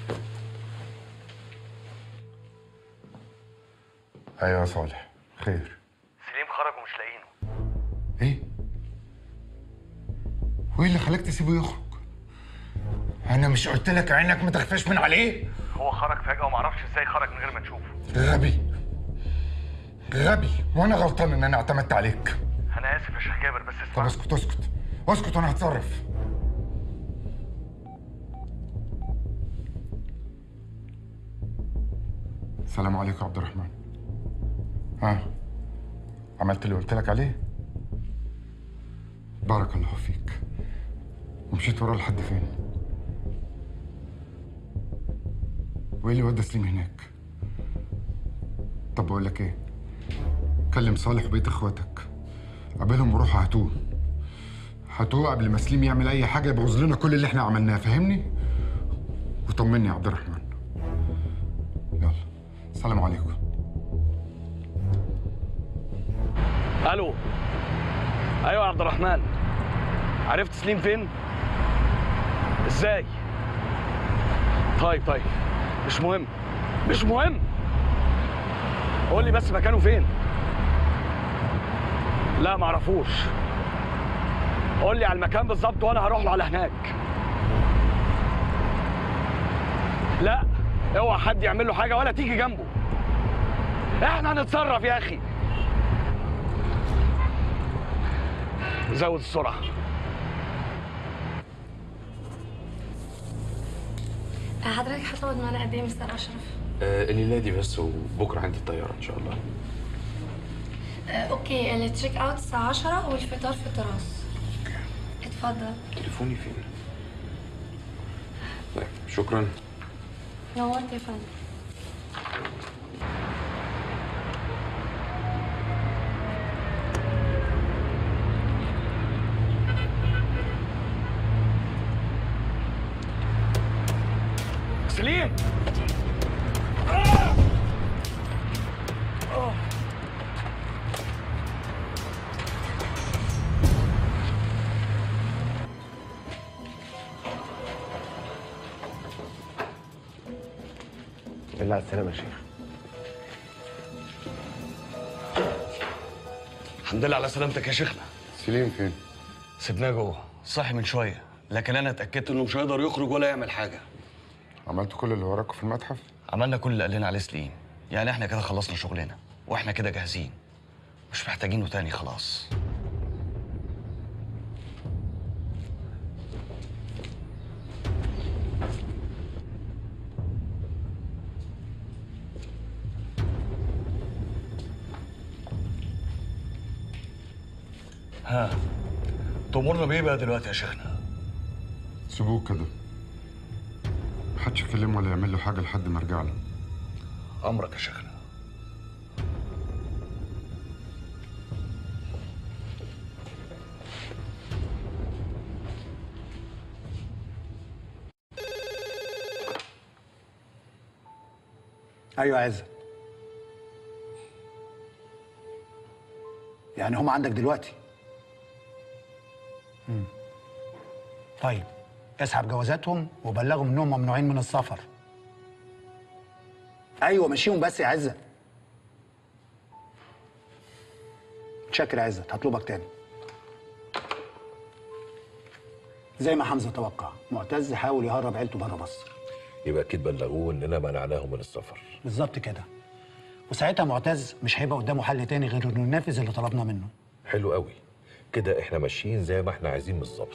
ايوه يا صالح خير سليم خرج ومش لاقيينه ايه وايه اللي خلاك تسيبه يخرج انا مش قلت لك عينك ما تخفاش من عليه هو خرج فجأة ومعرفش ازاي خرج من غير ما نشوفه غبي غبي وانا غلطان ان انا اعتمدت عليك انا اسف يا شيخ جابر بس طب اسمع اسكت اسكت اسكت وانا هتصرف السلام عليكم يا عبد الرحمن ها عملت اللي قلت لك عليه بارك الله فيك ومشيت ورا لحد فين وايه اللي ودى سليم هناك طب بقول لك ايه كلم صالح وبيت اخواتك قابلهم وروحوا هاتوه هاتوه قبل ما سليم يعمل اي حاجه يبوظ لنا كل اللي احنا عملناه فاهمني وطمني يا عبد الرحمن يلا السلام عليكم الو ايوه يا عبد الرحمن عرفت سليم فين ازاي طيب طيب مش مهم مش مهم قول لي بس مكانه فين لا معرفوش قول لي على المكان بالظبط وانا هروح له على هناك لا اوعى حد يعمل له حاجه ولا تيجي جنبه احنا هنتصرف يا اخي زود السرعه حضرتك هتقعد معانا قد ايه مستر اشرف؟ آه الليله دي بس وبكره عندي الطياره ان شاء الله آه، اوكي التشيك اوت الساعة 10 والفطار في التراس اتفضل تليفوني فين طيب شكرا نورت يا فندم سليم بالله على السلامة يا شيخ الحمد لله على سلامتك يا شيخنا سليم فين؟ سيبناه جوه صاحي من شويه لكن انا اتاكدت انه مش هيقدر يخرج ولا يعمل حاجه عملت كل اللي وراكم في المتحف عملنا كل اللي قال لنا عليه سليم يعني احنا كده خلصنا شغلنا واحنا كده جاهزين مش محتاجينه تاني خلاص ها تأمرنا بإيه بقى دلوقتي يا شيخنا؟ سيبوه كده محدش يكلمه ولا يعمل له حاجه لحد ما ارجع له أمرك يا شيخنا ايوه يا عزت يعني هم عندك دلوقتي مم. طيب اسحب جوازاتهم وبلغهم انهم ممنوعين من السفر ايوه مشيهم بس يا عزت متشكر يا عزت هطلبك تاني زي ما حمزه توقع معتز حاول يهرب عيلته بره مصر يبقى اكيد بلغوه اننا منعناهم من السفر بالظبط كده وساعتها معتز مش هيبقى قدامه حل تاني غير انه ينفذ اللي طلبناه منه حلو قوي كده احنا ماشيين زي ما احنا عايزين بالظبط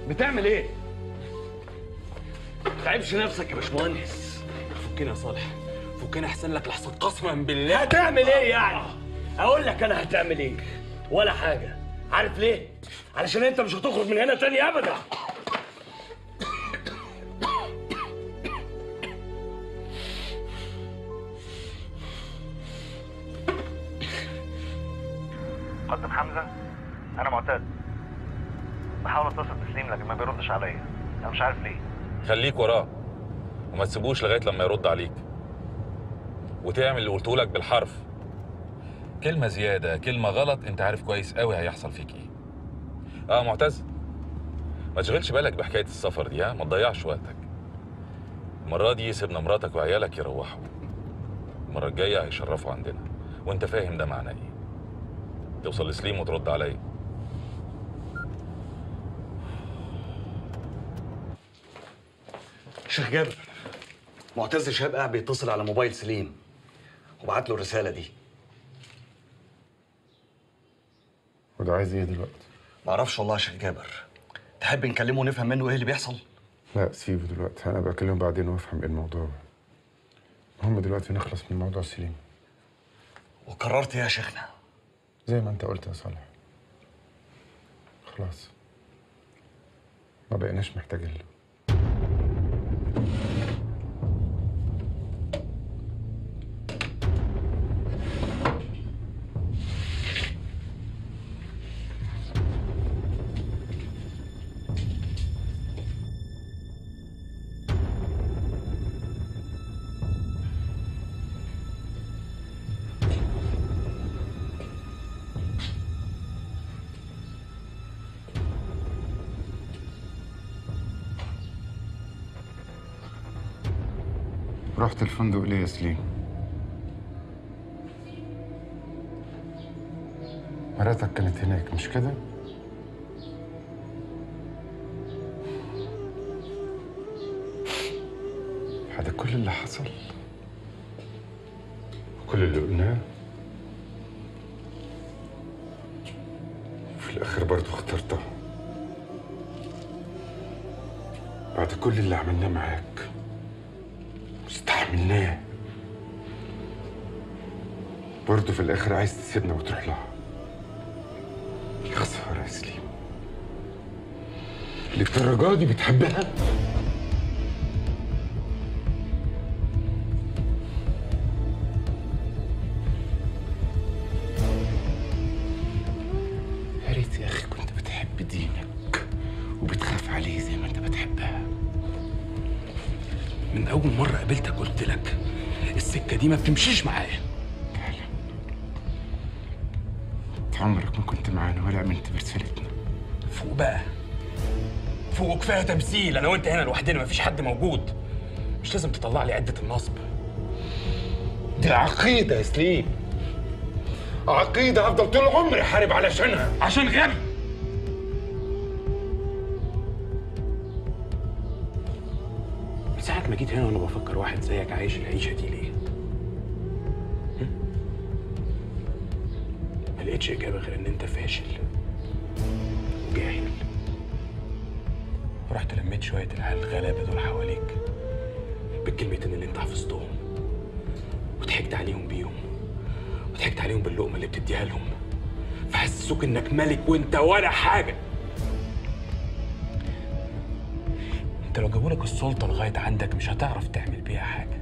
بتعمل ايه؟ تعبش نفسك يا باشمهندس فكنا يا صالح فكنا احسن لك لحسن قسما بالله هتعمل ايه يعني؟ اقول لك انا هتعمل ايه؟ ولا حاجة عارف ليه؟ علشان انت مش هتخرج من هنا تاني ابدا قدم حمزه انا معتاد بحاول اتصل بسليم لكن ما بيردش عليا انا مش عارف ليه خليك وراه وما تسيبوش لغايه لما يرد عليك وتعمل اللي قلته لك بالحرف كلمه زياده كلمه غلط انت عارف كويس قوي هيحصل فيك ايه اه معتز ما تشغلش بالك بحكايه السفر دي ها ما تضيعش وقتك المره دي سيبنا مراتك وعيالك يروحوا المره الجايه هيشرفوا عندنا وانت فاهم ده معناه ايه توصل لسليم وترد عليا شيخ جابر معتز شهاب قاعد بيتصل على موبايل سليم وبعت له الرسالة دي وده عايز ايه دلوقتي؟ معرفش والله يا شيخ جابر تحب نكلمه ونفهم منه ايه اللي بيحصل؟ لا سيبه دلوقتي انا بكلمه بعدين وافهم ايه الموضوع المهم دلوقتي نخلص من موضوع سليم وقررت ايه يا شيخنا؟ زي ما انت قلت يا صالح خلاص ما بقيناش محتاجين له رحت الفندق ليه يا سليم؟ مراتك كانت هناك مش كده؟ بعد كل اللي حصل وكل اللي قلناه في الآخر برضه اخترتها بعد كل اللي عملناه معاك استحملناه برضه في الآخر عايز تسيبنا وتروح لها يا خسارة يا سليم للدرجة دي بتحبها؟ يا ريت يا أخي كنت بتحب دينك وبتخاف عليه زي ما أنت بتحبها من اول مره قابلتك قلت لك السكه دي ما بتمشيش معايا أنت عمرك ما كنت معانا ولا آمنت برسالتنا فوق بقى فوق كفايه تمثيل انا وانت هنا لوحدنا مفيش حد موجود مش لازم تطلع لي عده النصب دي عقيدة يا سليم عقيدة هفضل طول عمري حارب علشانها عشان غبي من ساعة ما جيت هنا وانا بفكر واحد زيك عايش العيشة دي ليه؟ هم؟ ما لقيتش إجابة غير إن أنت فاشل وجاهل ورحت لميت شوية العيال الغلابة دول حواليك بالكلمتين اللي أنت حفظتهم وضحكت عليهم بيهم وضحكت عليهم باللقمة اللي بتديها لهم فحسسوك إنك ملك وأنت ولا حاجة انت لو جابولك السلطة لغاية عندك مش هتعرف تعمل بيها حاجة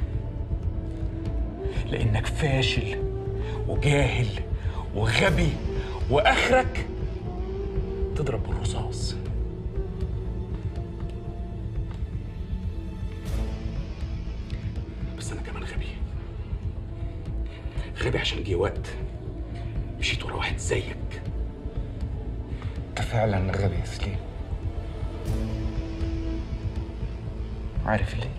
لأنك فاشل وجاهل وغبي وآخرك تضرب بالرصاص بس أنا كمان غبي غبي عشان جه وقت مشيت ورا واحد زيك أنت فعلا غبي يا سليم عارف ليه؟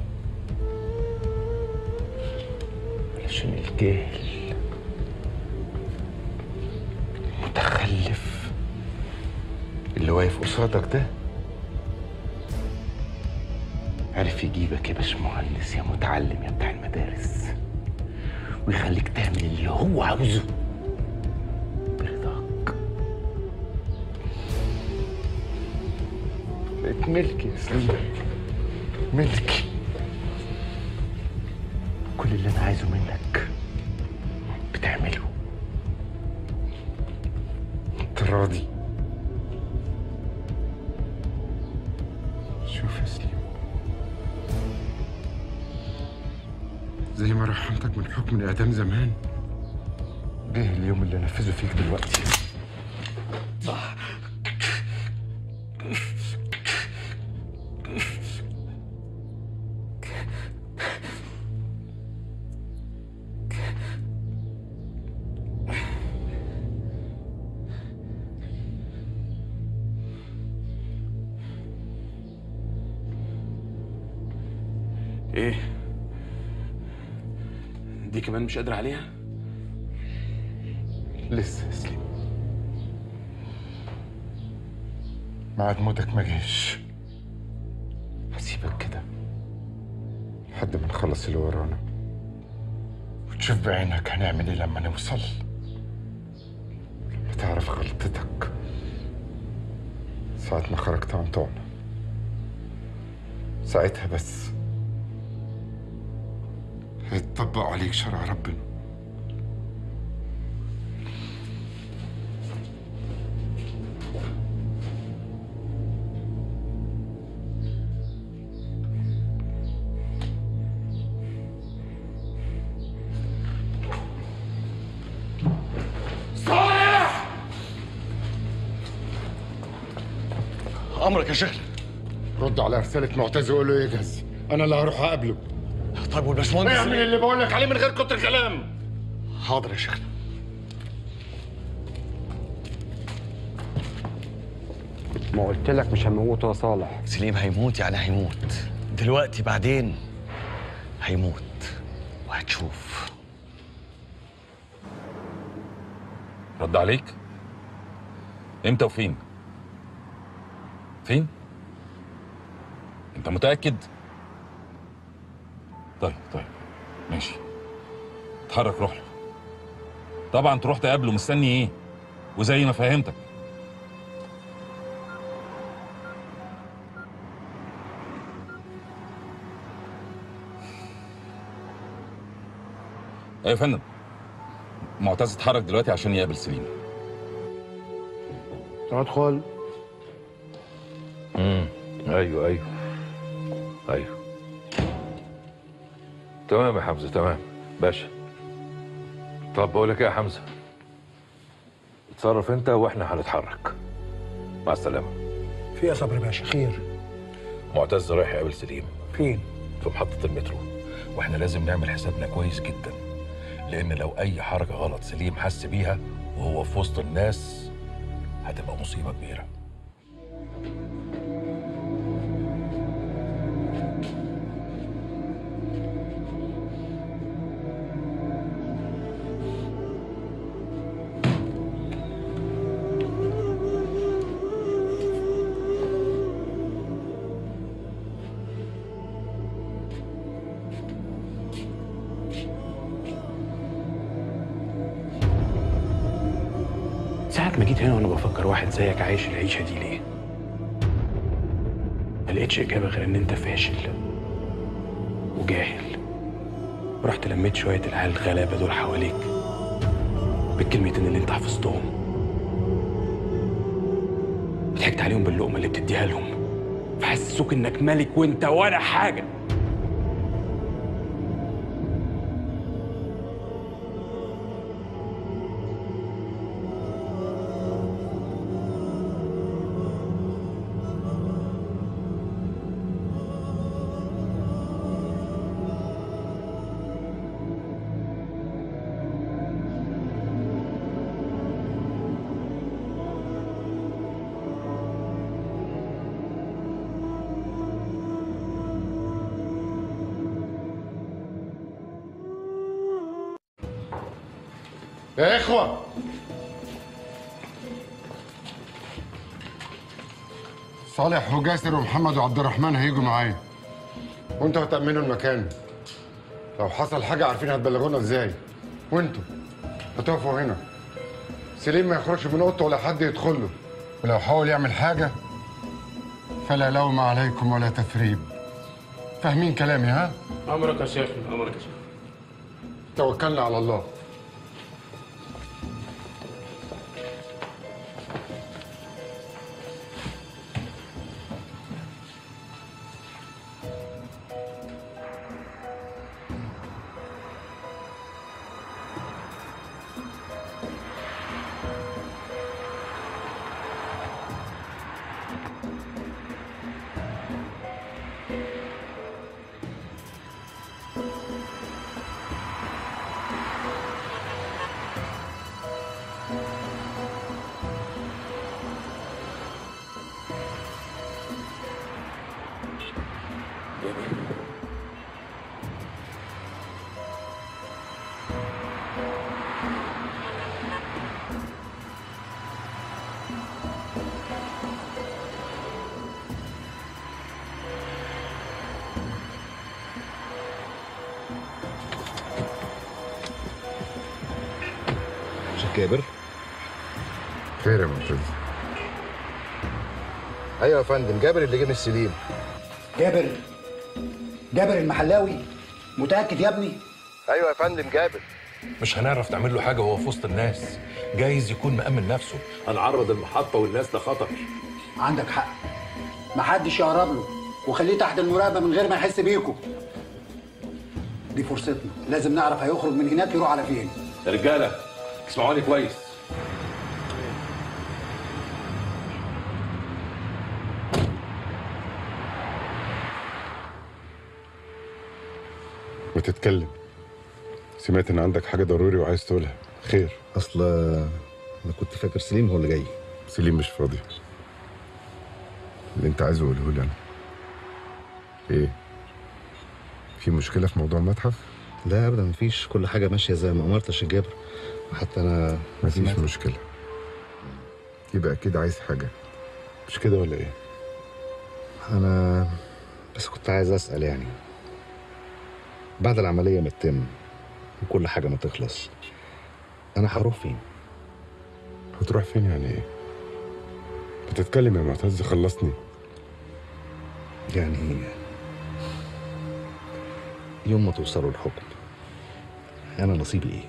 علشان الجاهل المتخلف اللي واقف قصادك ده عرف يجيبك يا باشمهندس يا متعلم يا بتاع المدارس ويخليك تعمل اللي هو عاوزه برضاك بقت ملكي يا سليم ملكي كل اللي انا عايزه منك بتعمله انت راضي شوف يا سليم زي ما رحمتك من حكم الاعدام زمان جه اليوم اللي انفذه فيك دلوقتي صح ايه دي كمان مش قادر عليها لسه يا سليم ميعاد موتك ما جاش هسيبك كده لحد ما نخلص اللي ورانا وتشوف بعينك هنعمل ايه لما نوصل لما تعرف غلطتك ساعة ما خرجت عن طعنا ساعتها بس هيتطبق عليك شرع ربنا صالح امرك يا شيخ رد على رسالة معتز وقول له يجهز انا اللي هروح اقابله طيب والباشمهندس اعمل اللي بقول لك عليه من غير كتر كلام حاضر يا شيخ ما قلت لك مش هموته يا صالح سليم هيموت يعني هيموت دلوقتي بعدين هيموت وهتشوف رد عليك امتى وفين فين انت متاكد طيب طيب ماشي اتحرك روح له طبعا تروح تقابله مستني ايه وزي ما فهمتك ايوه يا فندم معتز اتحرك دلوقتي عشان يقابل سليم ادخل امم ايوه ايوه ايوه تمام يا حمزه تمام باشا طب بقول لك ايه يا حمزه اتصرف انت واحنا هنتحرك مع السلامه في يا صبري باشا خير معتز رايح يقابل سليم فين في محطه المترو واحنا لازم نعمل حسابنا كويس جدا لان لو اي حركه غلط سليم حس بيها وهو في وسط الناس هتبقى مصيبه كبيره ساعة ما جيت هنا وانا بفكر واحد زيك عايش العيشة دي ليه؟ ما لقيتش إجابة غير إن أنت فاشل وجاهل رحت لميت شوية العيال الغلابة دول حواليك بالكلمتين اللي أنت حفظتهم ضحكت عليهم باللقمة اللي بتديها لهم فحسسوك إنك ملك وأنت ولا حاجة يا اخوه صالح وجاسر ومحمد وعبد الرحمن هيجوا معايا وانتوا هتأمنوا المكان لو حصل حاجة عارفين هتبلغونا ازاي وانتوا هتقفوا هنا سليم ما يخرجش من اوضته ولا حد يدخل له ولو حاول يعمل حاجة فلا لوم عليكم ولا تثريب فاهمين كلامي ها امرك يا شيخنا امرك يا شيخ توكلنا على الله شيخ جابر خير يا معتز ايوه يا فندم جابر اللي جه من السليم جابر جابر المحلاوي متاكد يا ابني ايوه يا فندم جابر مش هنعرف نعمل له حاجه وهو في وسط الناس جايز يكون مأمن نفسه هنعرض المحطه والناس لخطر عندك حق محدش يقرب له وخليه تحت المراقبه من غير ما يحس بيكم دي فرصتنا لازم نعرف هيخرج من هناك يروح على فين يا رجاله اسمعوني كويس ما تتكلم سمعت ان عندك حاجه ضروري وعايز تقولها خير اصل انا كنت فاكر سليم هو اللي جاي سليم مش فاضي اللي انت عايزه قوله لي انا ايه في مشكله في موضوع المتحف لا ابدا مفيش كل حاجه ماشيه زي ما امرت يا شيخ جابر وحتى انا مفيش سمعت- مشكله يبقى اكيد عايز حاجه مش كده ولا ايه انا بس كنت عايز اسال يعني بعد العمليه ما تتم وكل حاجه ما تخلص انا هروح فين هتروح فين يعني ايه بتتكلم يا معتز خلصني يعني يوم ما توصلوا الحكم انا نصيبي ايه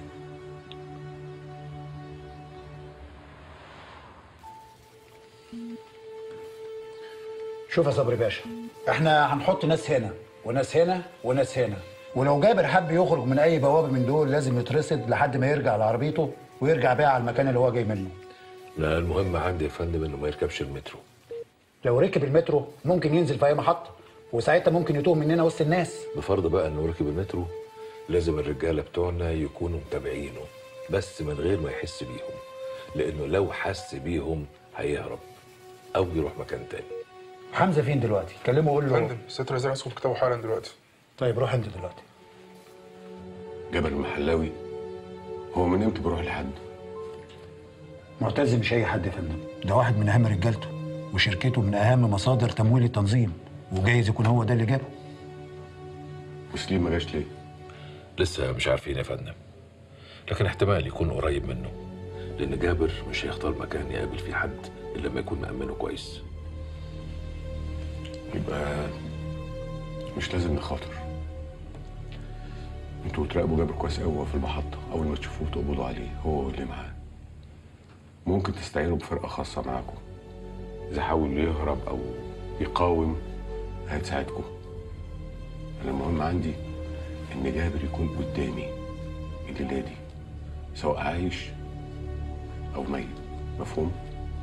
شوف يا صبري باشا احنا هنحط ناس هنا وناس هنا وناس هنا ولو جابر حب يخرج من اي بوابه من دول لازم يترصد لحد ما يرجع لعربيته ويرجع بيها على المكان اللي هو جاي منه لا المهم عندي يا فندم انه ما يركبش المترو لو ركب المترو ممكن ينزل في اي محطه وساعتها ممكن يتوه مننا وسط الناس بفرض بقى انه ركب المترو لازم الرجاله بتوعنا يكونوا متابعينه بس من غير ما يحس بيهم لانه لو حس بيهم هيهرب او يروح مكان تاني حمزه فين دلوقتي كلمه وقول له فندم ست الوزير عايز ياخد كتابه حالا دلوقتي طيب روح انت دلوقتي جبل المحلاوي هو من امتى بيروح لحد معتز مش اي حد يا فندم ده واحد من اهم رجالته وشركته من اهم مصادر تمويل التنظيم وجايز يكون هو ده اللي جابه وسليم ما جاش ليه؟ لسه مش عارفين يا فندم لكن احتمال يكون قريب منه لان جابر مش هيختار مكان يقابل فيه حد الا لما يكون مأمنه كويس يبقى مش لازم نخاطر انتوا تراقبوا جابر كويس قوي وهو في المحطة أول ما تشوفوه تقبضوا عليه هو واللي معاه ممكن تستعينوا بفرقة خاصة معاكم إذا حاول يهرب أو يقاوم هتساعدكم أنا المهم عندي إن جابر يكون قدامي الليلة دي سواء عايش أو ميت مفهوم؟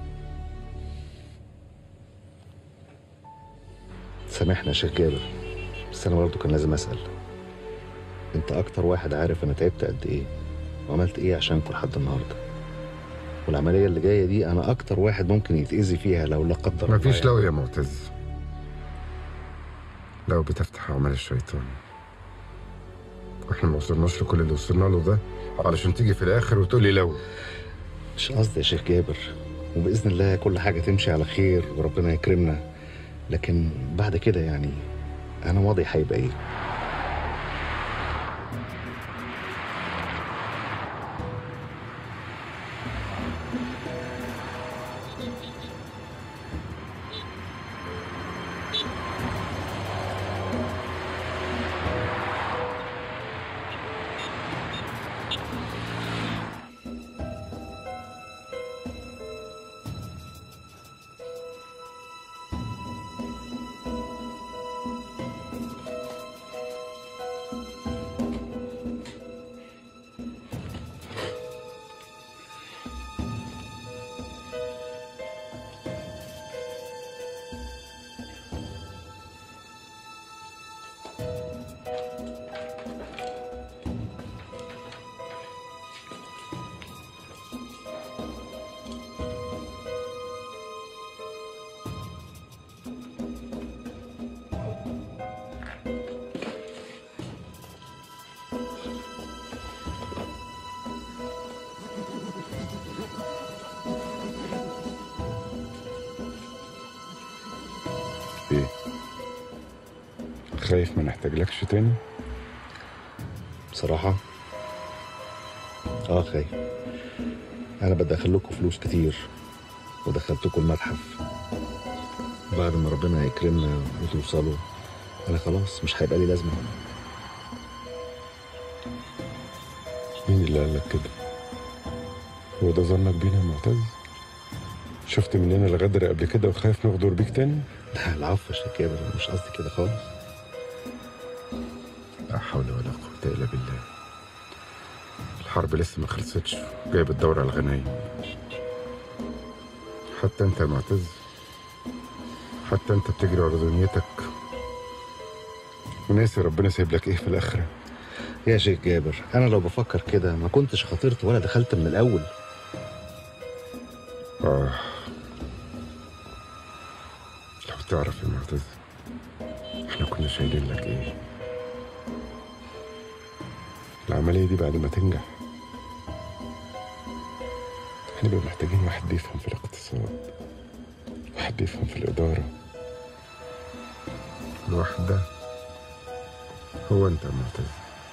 سامحنا يا شيخ جابر بس انا برضه كان لازم اسال انت اكتر واحد عارف انا تعبت قد ايه وعملت ايه عشانكم لحد النهارده والعمليه اللي جايه دي انا اكتر واحد ممكن يتاذي فيها لو لا قدر الله مفيش يعني. لو يا معتز لو بتفتح عمل الشيطان واحنا ما وصلناش لكل اللي وصلنا له ده علشان تيجي في الاخر وتقولي لو مش قصدي يا شيخ جابر وباذن الله كل حاجه تمشي على خير وربنا يكرمنا لكن بعد كده يعني انا وضعي هيبقى ايه خايف ما نحتاجلكش تاني بصراحة اه خايف انا بدخل لكم فلوس كتير ودخلتكم المتحف بعد ما ربنا يكرمنا وتوصلوا انا خلاص مش هيبقى لي لازمه مين اللي قال لك كده هو ده ظنك بينا يا معتز شفت مننا الغدر قبل كده وخايف نغدر بيك تاني لا العفو يا شيخ كابر مش قصدي كده خالص لا حول ولا قوة إلا بالله الحرب لسه ما خلصتش جايب الدورة على الغنايم حتى انت يا معتز حتى انت بتجري ورا دنيتك وناسي ربنا سايب لك ايه في الاخره يا شيخ جابر انا لو بفكر كده ما كنتش خاطرت ولا دخلت من الاول اه لو تعرف يا معتز احنا كنا شايلين لك ايه العملية دي بعد ما تنجح هنبقى محتاجين واحد بيفهم في الاقتصاد واحد بيفهم في الإدارة الواحد ده هو أنت يا معتز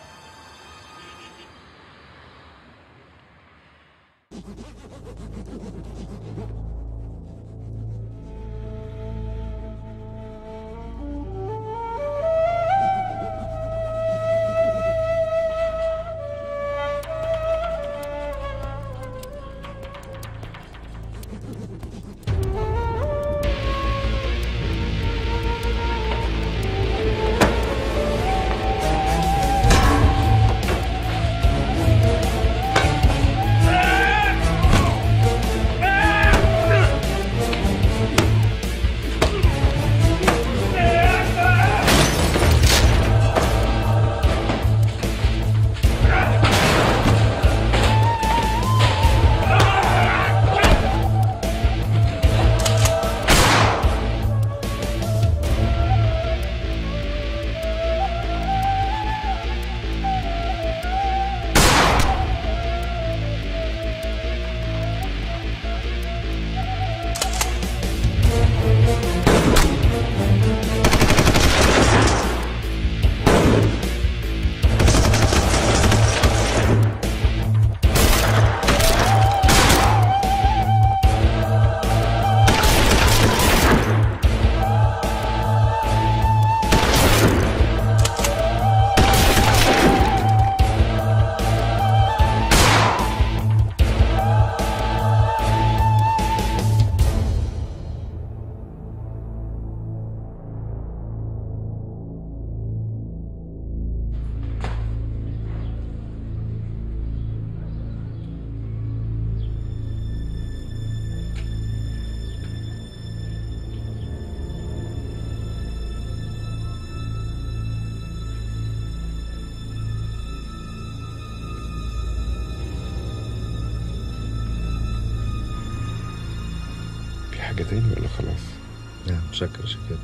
في حاجة تاني ولا خلاص؟ لا متشكر يا شيخ جابر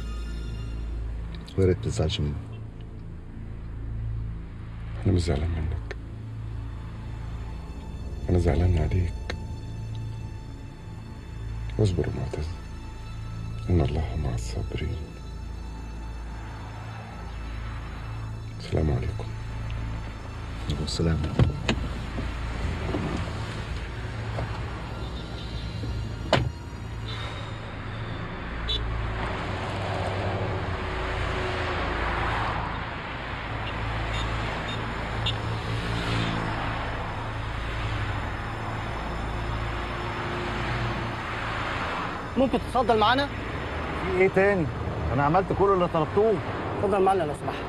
ويا ريت ما تزعلش مني أنا مش زعلان منك أنا زعلان عليك اصبر يا معتز إن الله مع الصابرين السلام عليكم وعليكم السلام ممكن تتفضل معانا؟ في ايه تاني؟ انا عملت كل اللي طلبتوه اتفضل معانا لو سمحت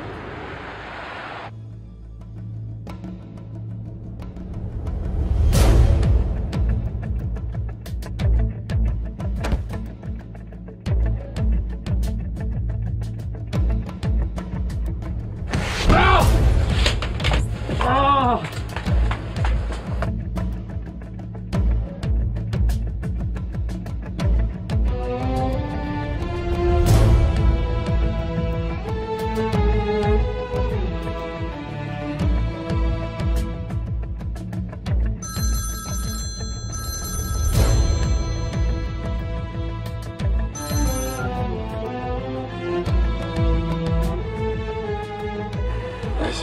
آه.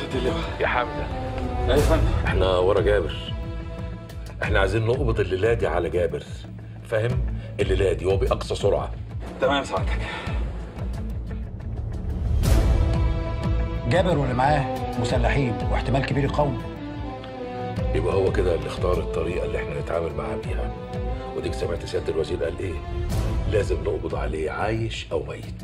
سياده اللواء يا حمزه ايوه يا فندم احنا ورا جابر احنا عايزين نقبض الليله دي على جابر فاهم الليله دي وباقصى سرعه تمام سعادتك جابر واللي معاه مسلحين واحتمال كبير يقاوموا يبقى هو كده اللي اختار الطريقه اللي احنا نتعامل معاه بيها وديك سمعت سياده الوزير قال ايه لازم نقبض عليه عايش او ميت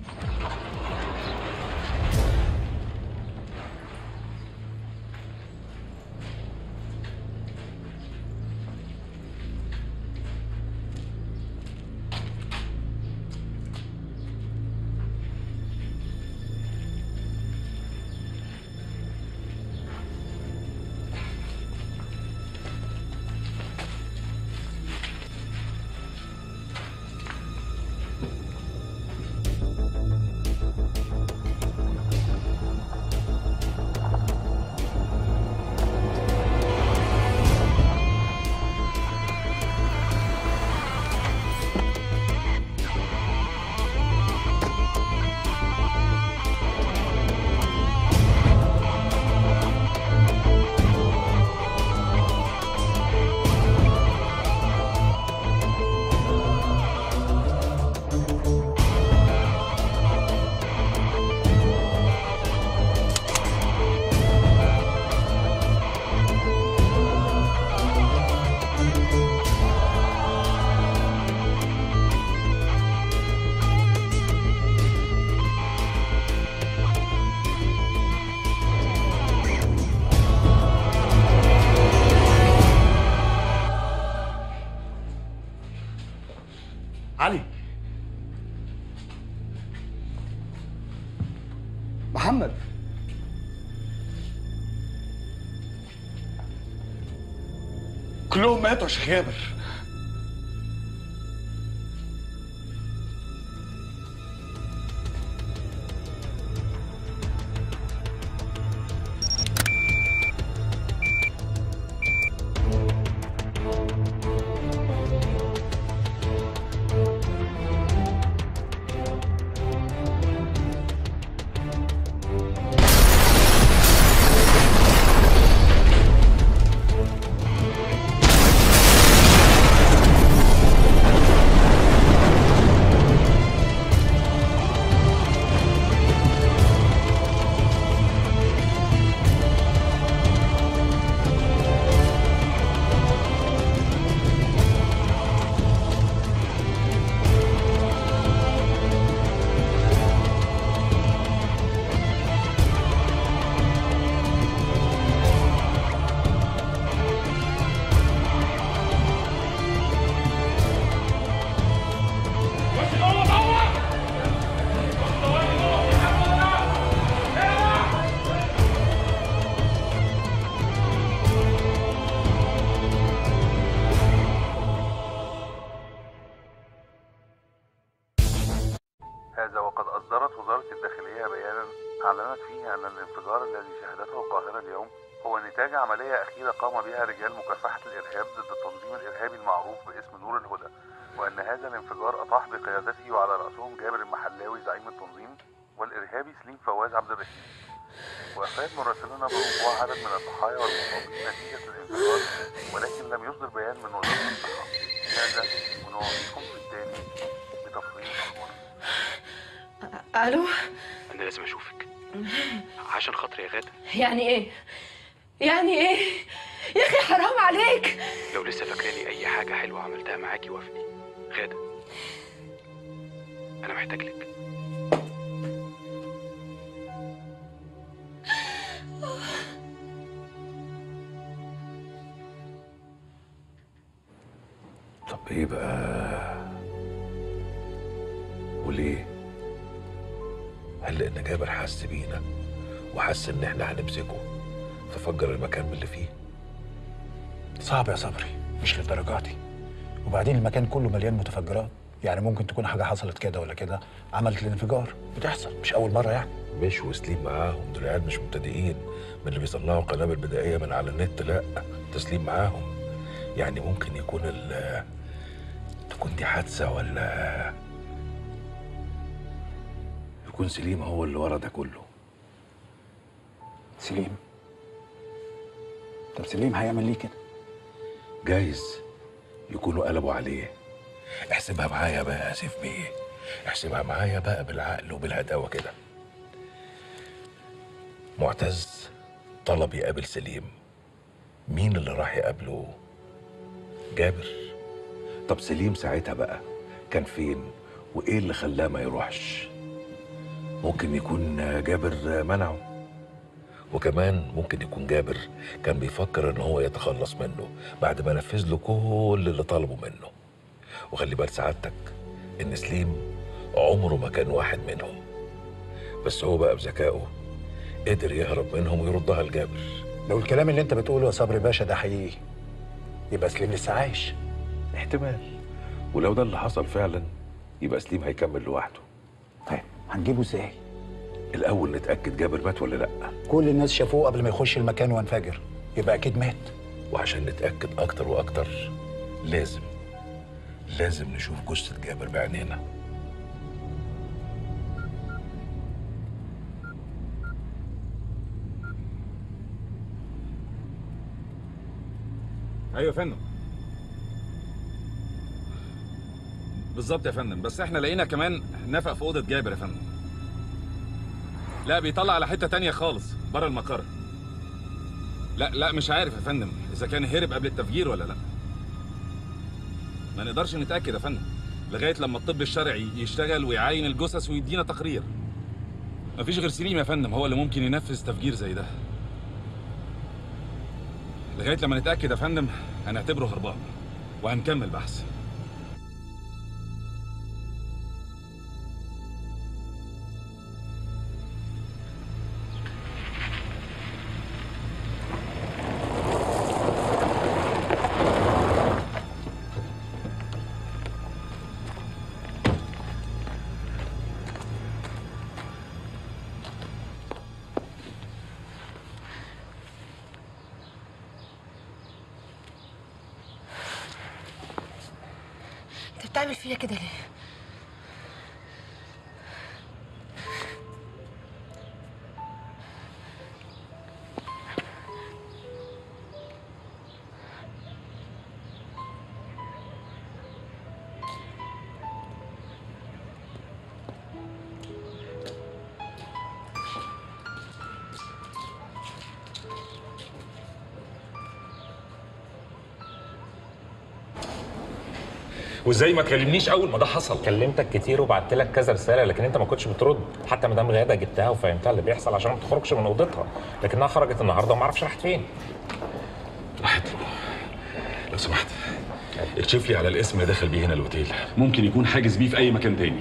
علي محمد كلهم ماتوا يا شيخ جابر هذا وقد أصدرت وزارة الداخلية بيانا أعلنت فيه أن الانفجار الذي شهدته القاهرة اليوم هو نتاج عملية أخيرة قام بها رجال مكافحة الإرهاب ضد التنظيم الإرهابي المعروف باسم نور الهدى وأن هذا الانفجار أطاح بقيادته وعلى رأسهم جابر المحلاوي زعيم التنظيم والإرهابي سليم فواز عبد الرحيم وأفاد مراسلنا بوقوع عدد من الضحايا والمصابين نتيجة الانفجار ولكن لم يصدر بيان من وزارة الصحة هذا ونوعيكم في التالي بتفصيل الأخبار الو انا لازم اشوفك عشان خاطري يا غاده يعني ايه يعني ايه يا اخي حرام عليك لو لسه فاكراني اي حاجه حلوه عملتها معاكي وافقي غاده انا محتاج لك طب ايه بقى وليه هل لان جابر حس بينا وحس ان احنا هنمسكه ففجر المكان من اللي فيه صعب يا صبري مش للدرجه دي وبعدين المكان كله مليان متفجرات يعني ممكن تكون حاجه حصلت كده ولا كده عملت الانفجار بتحصل مش اول مره يعني مش وسليم معاهم دول عيال مش مبتدئين من اللي بيصنعوا قنابل بدائيه من على النت لا تسليم معاهم يعني ممكن يكون ال تكون دي حادثه ولا يكون سليم هو اللي ورا ده كله سليم طب سليم هيعمل ليه كده جايز يكونوا قلبوا عليه احسبها معايا بقى يا سيف بيه احسبها معايا بقى بالعقل وبالهداوه كده معتز طلب يقابل سليم مين اللي راح يقابله جابر طب سليم ساعتها بقى كان فين وايه اللي خلاه ما يروحش ممكن يكون جابر منعه وكمان ممكن يكون جابر كان بيفكر ان هو يتخلص منه بعد ما نفذ له كل اللي طلبه منه وخلي بال سعادتك ان سليم عمره ما كان واحد منهم بس هو بقى بذكائه قدر يهرب منهم ويردها لجابر لو الكلام اللي انت بتقوله يا صبري باشا ده حقيقي يبقى سليم لسه عايش احتمال ولو ده اللي حصل فعلا يبقى سليم هيكمل لوحده طيب هنجيبه ازاي الاول نتاكد جابر مات ولا لا كل الناس شافوه قبل ما يخش المكان وانفجر يبقى اكيد مات وعشان نتاكد اكتر واكتر لازم لازم نشوف جثه جابر بعينينا ايوه يا فندم بالظبط يا فندم بس احنا لقينا كمان نفق في اوضه جابر يا فندم لا بيطلع على حته تانية خالص بره المقر لا لا مش عارف يا فندم اذا كان هرب قبل التفجير ولا لا ما نقدرش نتاكد يا فندم لغايه لما الطب الشرعي يشتغل ويعاين الجثث ويدينا تقرير مفيش غير سليم يا فندم هو اللي ممكن ينفذ تفجير زي ده لغايه لما نتاكد يا فندم هنعتبره هربان وهنكمل بحث انت بتعمل فيا كده ليه؟ وازاي ما كلمنيش اول ما ده حصل كلمتك كتير وبعت لك كذا رساله لكن انت ما كنتش بترد حتى مدام غاده جبتها وفهمتها اللي بيحصل عشان ما تخرجش من اوضتها لكنها خرجت النهارده وما اعرفش راحت فين لو سمحت اكشف لي على الاسم اللي دخل بيه هنا الاوتيل ممكن يكون حاجز بيه في اي مكان تاني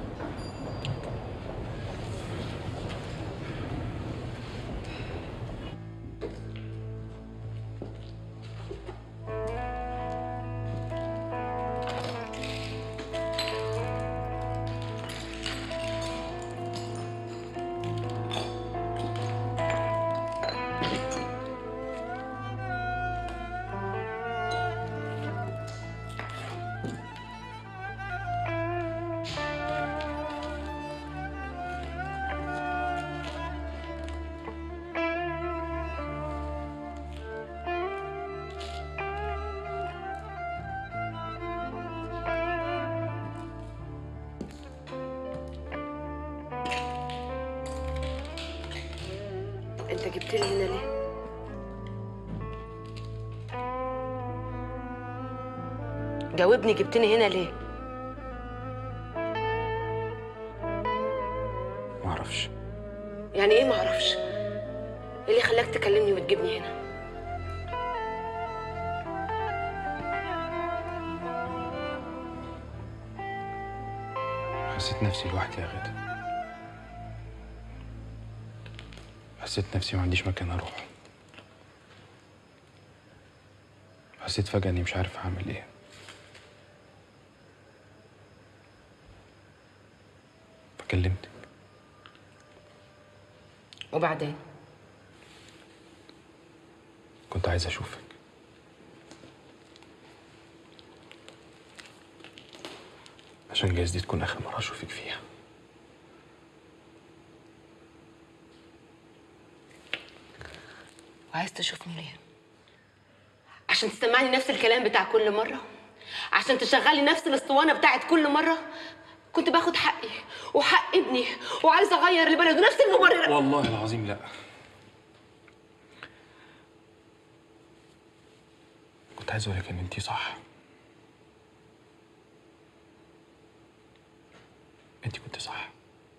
انت جبت لي هنا ليه؟ جاوبني جبتني هنا ليه؟ ما اعرفش يعني ايه معرفش؟ ايه اللي خلاك تكلمني وتجيبني هنا؟ حسيت نفسي لوحدي يا غدا حسيت نفسي ما عنديش مكان اروح حسيت فجأة اني مش عارف اعمل ايه فكلمتك وبعدين كنت عايز اشوفك عشان جايز دي تكون اخر مرة اشوفك فيها وعايز تشوفني ليه عشان تسمعني نفس الكلام بتاع كل مرة عشان تشغلي نفس الاسطوانة بتاعت كل مرة كنت باخد حقي وحق ابني وعايزة اغير البلد ونفس المبرر والله العظيم لا كنت عايز اقول لك ان انتي صح انتي كنت صح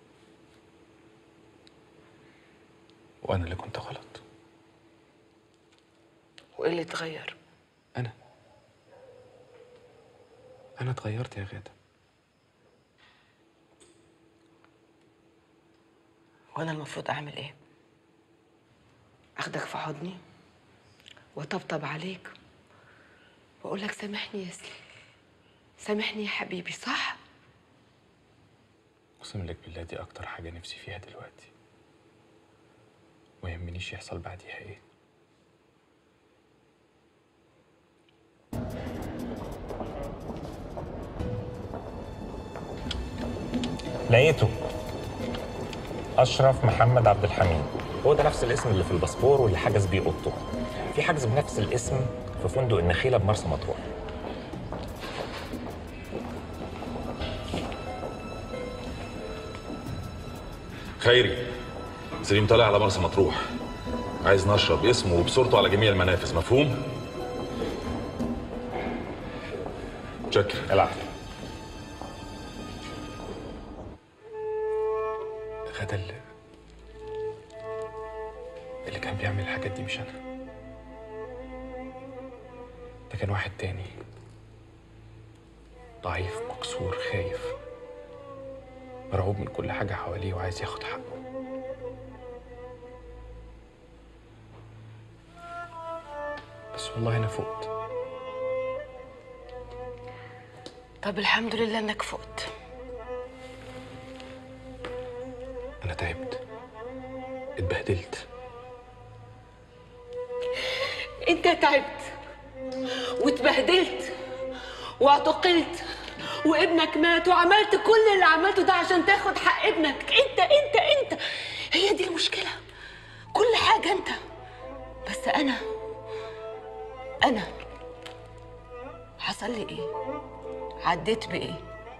وانا اللي كنت غلط وايه اللي اتغير انا انا اتغيرت يا غاده وانا المفروض اعمل ايه اخدك في حضني وطبطب عليك واقول لك سامحني يا سليم سامحني يا حبيبي صح اقسم لك بالله دي اكتر حاجه نفسي فيها دلوقتي ما يهمنيش يحصل بعديها ايه لقيته اشرف محمد عبد الحميد هو ده نفس الاسم اللي في الباسبور واللي حجز بيه اوضته في حجز بنفس الاسم في فندق النخيله بمرسى مطروح خيري سليم طالع على مرسى مطروح عايز نشرب اسمه وبصورته على جميع المنافذ مفهوم؟ شكرا العفو غدا اللي اللي كان بيعمل الحاجات دي مش انا ده كان واحد تاني ضعيف مكسور خايف مرعوب من كل حاجة حواليه وعايز ياخد حقه بس والله أنا فقت طب الحمد لله انك فقت أنا تعبت اتبهدلت انت تعبت واتبهدلت واعتقلت وابنك مات وعملت كل اللي عملته ده عشان تاخد حق ابنك انت انت انت هي دي المشكلة كل حاجة انت بس انا انا حصل لي ايه عديت بايه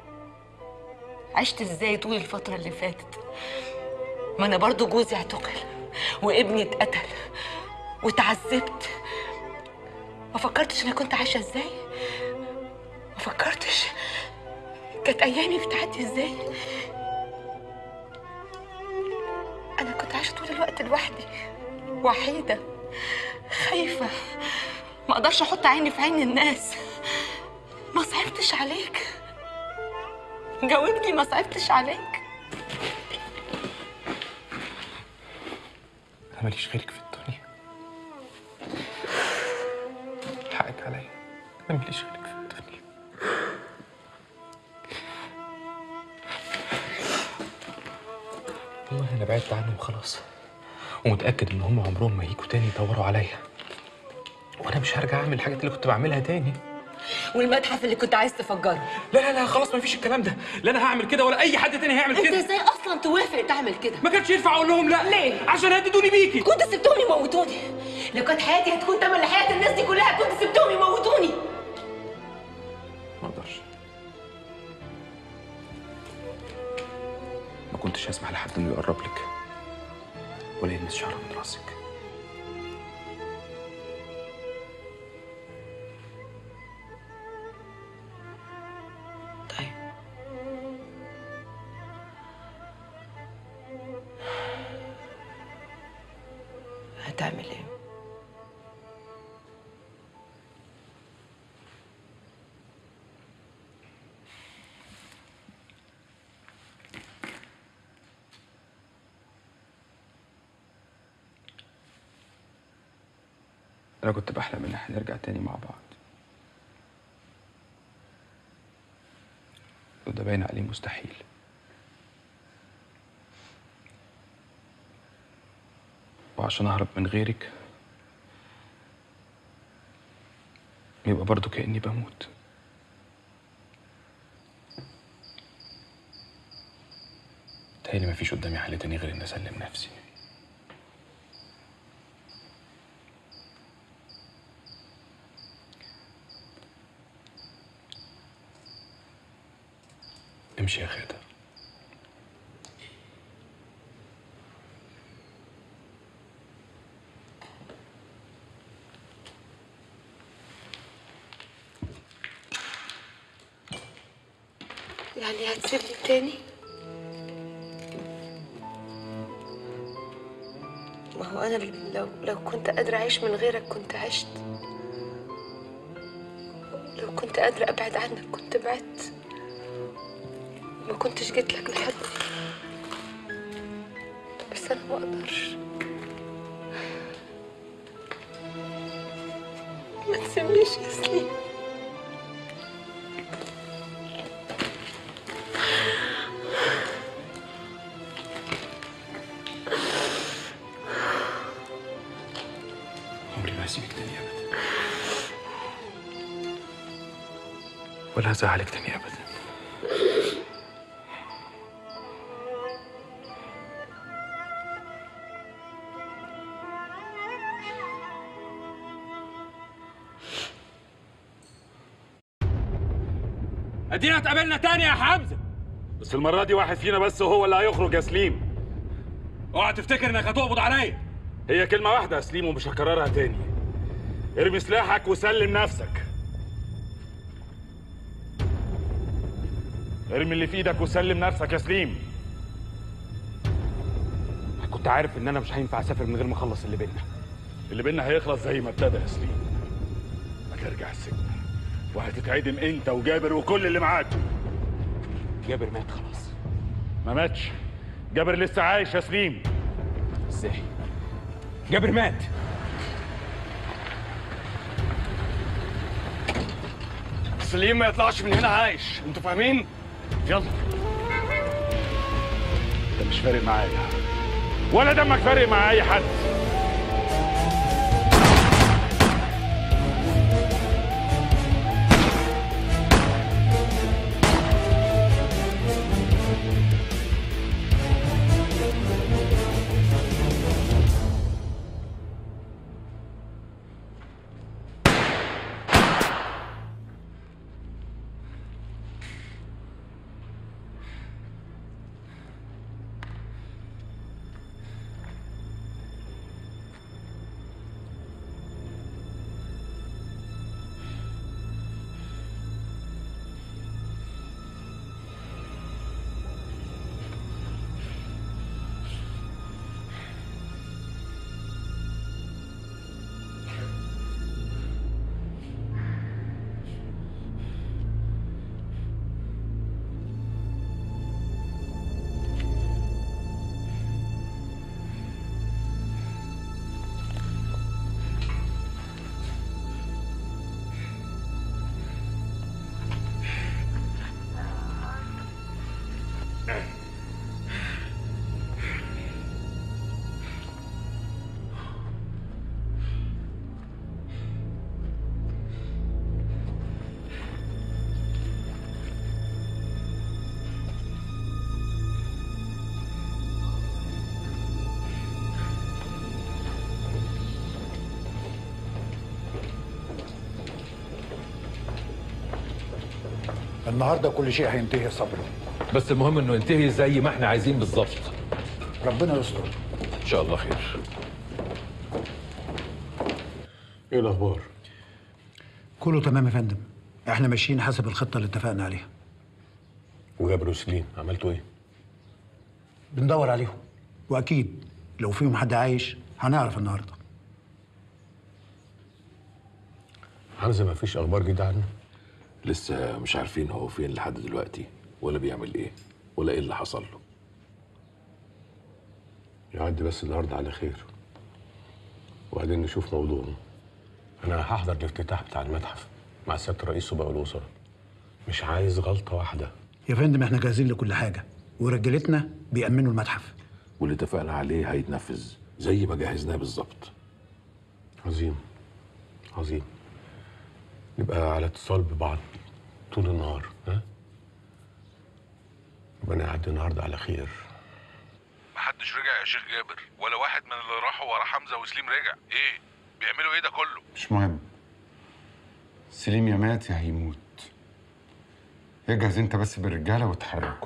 عشت ازاي طول الفترة اللي فاتت ما انا برضو جوزي اعتقل وابني اتقتل وتعذبت ما فكرتش انا كنت عايشه ازاي ما فكرتش كانت ايامي بتعدي ازاي انا كنت عايشه طول الوقت لوحدي وحيده خايفه ما اقدرش احط عيني في عين الناس ما صعبتش عليك جاوبني ما صعبتش عليك أنا ماليش غيرك في الدنيا حقك عليا أنا ماليش غيرك في الدنيا والله أنا بعدت عنهم خلاص ومتأكد إن هم عمرهم ما يجوا تاني يدوروا عليا وأنا مش هرجع أعمل الحاجات اللي كنت بعملها تاني والمتحف اللي كنت عايز تفجره لا لا لا خلاص ما فيش الكلام ده لا أنا هعمل كده ولا أي حد تاني هيعمل انت كده ازاي اصلا توافق تعمل كده ما كانش ينفع أقول لهم لا ليه عشان هددوني بيكي كنت سبتوني يموتوني لو كانت حياتي هتكون تمن لحياه الناس دي كلها كنت سبتهم يموتوني ما اقدرش ما كنتش هسمح لحد انه يقرب لك ولا يلمس شعره من راسك هتعمل ايه انا كنت بحلم ان احنا نرجع تاني مع بعض وده باين عليه مستحيل وعشان اهرب من غيرك يبقى برضو كأني بموت تهيألي مفيش قدامي حل تاني غير إني أسلم نفسي امشي يا خالد يعني هتسيبني تاني ما هو انا لو لو كنت قادره اعيش من غيرك كنت عشت لو كنت قادره ابعد عنك كنت بعدت ما كنتش جيت لك لحد بس انا ما اقدرش ما تسيبنيش يا سليم عمري ما هسيبك تاني ابدا ولا هزعلك تاني ابدا ادينا اتقابلنا تاني يا حمزه بس المره دي واحد فينا بس هو اللي هيخرج يا سليم اوعى تفتكر انك هتقبض عليا هي كلمه واحده يا سليم ومش هكررها تاني ارمي سلاحك وسلم نفسك ارمي اللي في ايدك وسلم نفسك يا سليم كنت عارف ان انا مش هينفع اسافر من غير ما اخلص اللي بينا اللي بينا هيخلص زي ما ابتدى يا سليم هترجع السجن وهتتعدم انت وجابر وكل اللي معاك جابر مات خلاص ما ماتش جابر لسه عايش يا سليم ازاي جابر مات سليم ما يطلعش من هنا عايش انتوا فاهمين يلا انت مش فارق معايا ولا دمك فارق مع اي حد النهارده كل شيء هينتهي يا صبري بس المهم انه ينتهي زي ما احنا عايزين بالظبط ربنا يستر ان شاء الله خير ايه الاخبار كله تمام يا فندم احنا ماشيين حسب الخطه اللي اتفقنا عليها وجابر وسليم عملتوا ايه بندور عليهم واكيد لو فيهم حد عايش هنعرف النهارده حمزه ما فيش اخبار جديده عنه لسه مش عارفين هو فين لحد دلوقتي ولا بيعمل ايه ولا ايه اللي حصل له يعدي بس النهارده على خير وبعدين نشوف موضوعه انا هحضر الافتتاح بتاع المتحف مع سياده الرئيس وباقي الوزراء مش عايز غلطه واحده يا فندم احنا جاهزين لكل حاجه ورجالتنا بيأمنوا المتحف واللي اتفقنا عليه هيتنفذ زي ما جهزناه بالظبط عظيم عظيم نبقى على اتصال ببعض طول النهار ها ربنا يعدي النهارده على خير محدش رجع يا شيخ جابر ولا واحد من اللي راحوا ورا حمزه وسليم رجع ايه بيعملوا ايه ده كله مش مهم سليم يا مات يا هيموت اجهز انت بس بالرجاله وتحركوا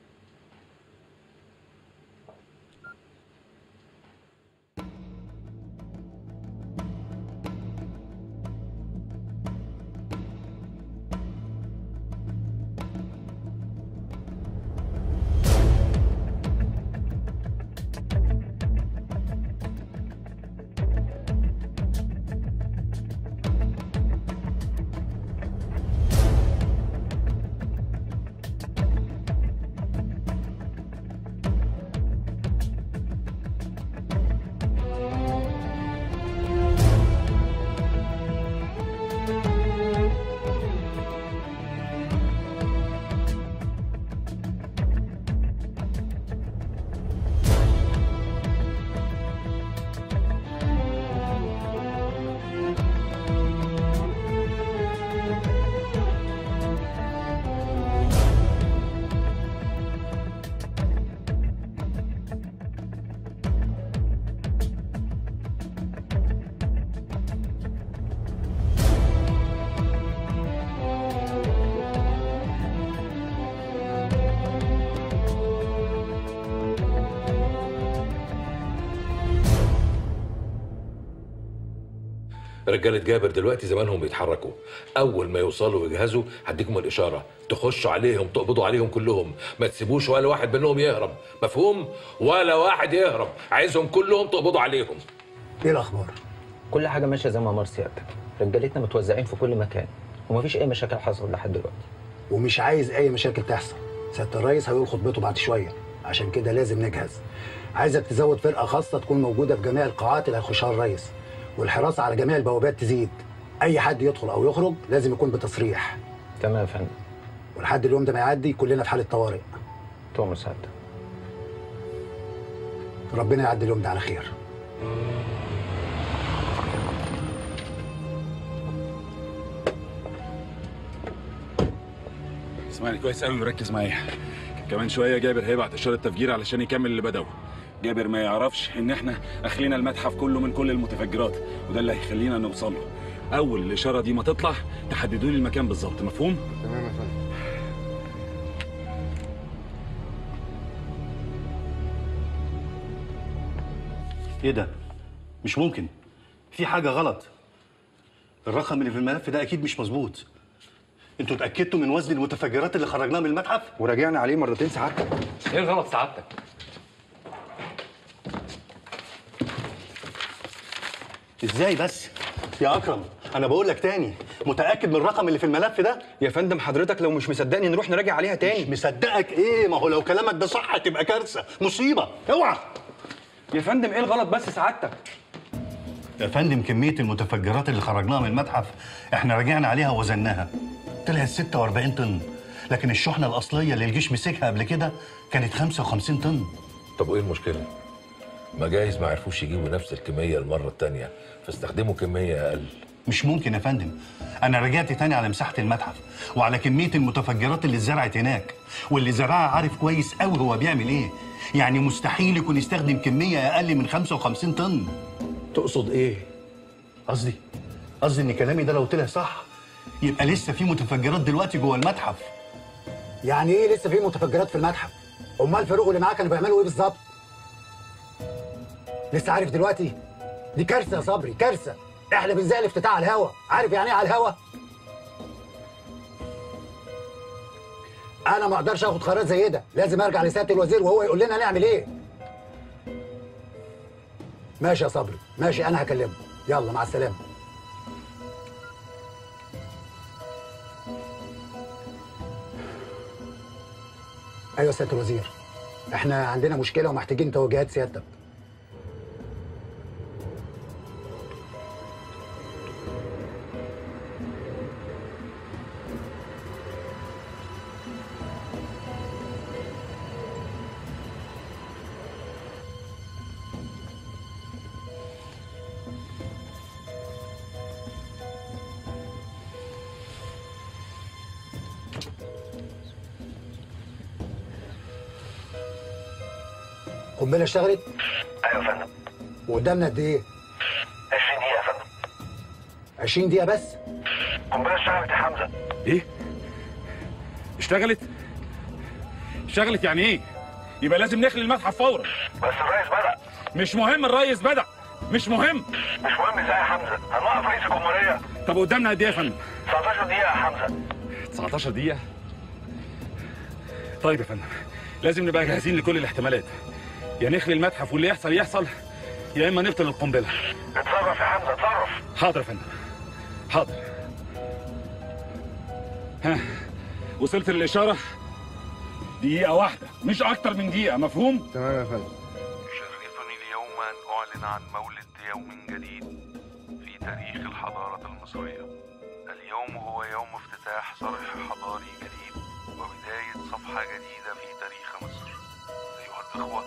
رجالة جابر دلوقتي زمانهم بيتحركوا أول ما يوصلوا ويجهزوا هديكم الإشارة تخشوا عليهم تقبضوا عليهم كلهم ما تسيبوش ولا واحد منهم يهرب مفهوم؟ ولا واحد يهرب عايزهم كلهم تقبضوا عليهم ايه الاخبار؟ كل حاجه ماشيه زي ما امر سيادتك رجالتنا متوزعين في كل مكان ومفيش اي مشاكل حصلت لحد دلوقتي ومش عايز اي مشاكل تحصل سياده الرئيس هيقول خطبته بعد شويه عشان كده لازم نجهز عايزك تزود فرقه خاصه تكون موجوده في جميع القاعات اللي هيخشها الرئيس والحراسه على جميع البوابات تزيد اي حد يدخل او يخرج لازم يكون بتصريح تمام يا فندم ولحد اليوم ده ما يعدي كلنا في حاله طوارئ تؤمر سعادتك ربنا يعدي اليوم ده على خير اسمعني كويس قوي وركز معايا كمان شويه جابر هيبعت اشاره تفجير علشان يكمل اللي بدأه جابر ما يعرفش ان احنا اخلينا المتحف كله من كل المتفجرات وده اللي هيخلينا نوصل له اول الاشاره دي ما تطلع تحددوا لي المكان بالظبط مفهوم تمام يا فندم ايه ده؟ مش ممكن في حاجة غلط الرقم اللي في الملف ده أكيد مش مظبوط انتوا اتأكدتوا من وزن المتفجرات اللي خرجناها من المتحف؟ وراجعنا عليه مرتين سعادتك ايه الغلط سعادتك؟ ازاي بس؟ يا أكرم أنا بقول لك تاني متأكد من الرقم اللي في الملف ده؟ يا فندم حضرتك لو مش مصدقني نروح نراجع عليها تاني مش مصدقك إيه؟ ما هو لو كلامك ده صح هتبقى كارثة مصيبة اوعى يا فندم ايه الغلط بس سعادتك يا فندم كمية المتفجرات اللي خرجناها من المتحف احنا راجعنا عليها ووزناها طلعت 46 طن لكن الشحنة الأصلية اللي الجيش مسكها قبل كده كانت 55 طن طب وإيه المشكلة؟ ما جايز ما عرفوش يجيبوا نفس الكمية المرة التانية فاستخدموا كمية أقل مش ممكن يا فندم انا رجعت تاني على مساحه المتحف وعلى كميه المتفجرات اللي اتزرعت هناك واللي زرعها عارف كويس قوي هو بيعمل ايه يعني مستحيل يكون يستخدم كميه اقل من 55 طن تقصد ايه قصدي قصدي ان كلامي ده لو طلع صح يبقى لسه في متفجرات دلوقتي جوه المتحف يعني ايه لسه في متفجرات في المتحف امال فاروق اللي معاه كانوا بيعملوا ايه بالظبط لسه عارف دلوقتي دي كارثه يا صبري كارثه احنا بنزق الافتتاح على الهوا عارف يعني ايه على الهوا انا ما اقدرش اخد قرار زي ده لازم ارجع لسياده الوزير وهو يقول لنا نعمل ايه ماشي يا صبري ماشي انا هكلمه يلا مع السلامه ايوه يا سياده الوزير احنا عندنا مشكله ومحتاجين توجيهات سيادتك قنبله اشتغلت ايوه يا فندم وقدامنا قد ايه 20 دقيقة يا فندم 20 دقيقه بس قنبلة اشتغلت يا حمزة ايه اشتغلت اشتغلت يعني ايه يبقى لازم نخلي المتحف فورا بس الرئيس بدأ مش مهم الريس بدأ مش مهم مش مهم ازاي يا حمزة هنوقف رئيس الجمهورية طب قدامنا قد ايه يا فندم 19 دقيقة يا حمزة 19 دقيقة طيب يا فندم لازم نبقى جاهزين لكل الاحتمالات يا نخلي المتحف واللي يحصل يحصل يا اما نبطل القنبله اتصرف يا حمزة اتصرف حاضر يا فندم حاضر ها وصلت للاشاره دقيقه واحده مش اكتر من دقيقه مفهوم تمام يا فندم يشرفني اليوم ان اعلن عن مولد يوم جديد في تاريخ الحضاره المصريه اليوم هو يوم افتتاح صرح حضاري جديد وبدايه صفحه جديده في تاريخ مصر ايها الاخوه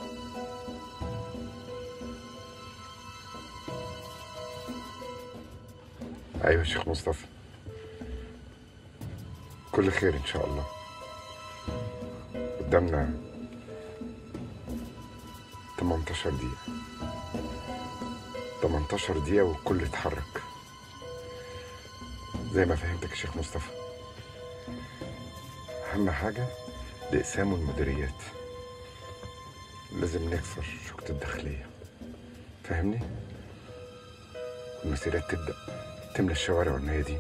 ايوه يا شيخ مصطفى كل خير ان شاء الله قدامنا 18 دقيقة 18 دقيقة والكل يتحرك زي ما فهمتك يا شيخ مصطفى أهم حاجة الإقسام والمديريات لازم نكسر شوكة الداخلية فاهمني؟ والمسيرات تبدأ تملى الشوارع والميادين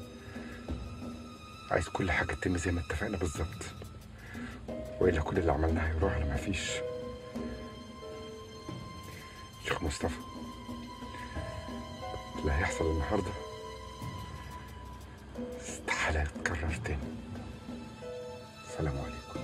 عايز كل حاجة تتم زي ما اتفقنا بالظبط وإلا كل اللي عملناه هيروح على ما فيش شيخ مصطفى اللي هيحصل النهاردة استحالة يتكرر تاني السلام عليكم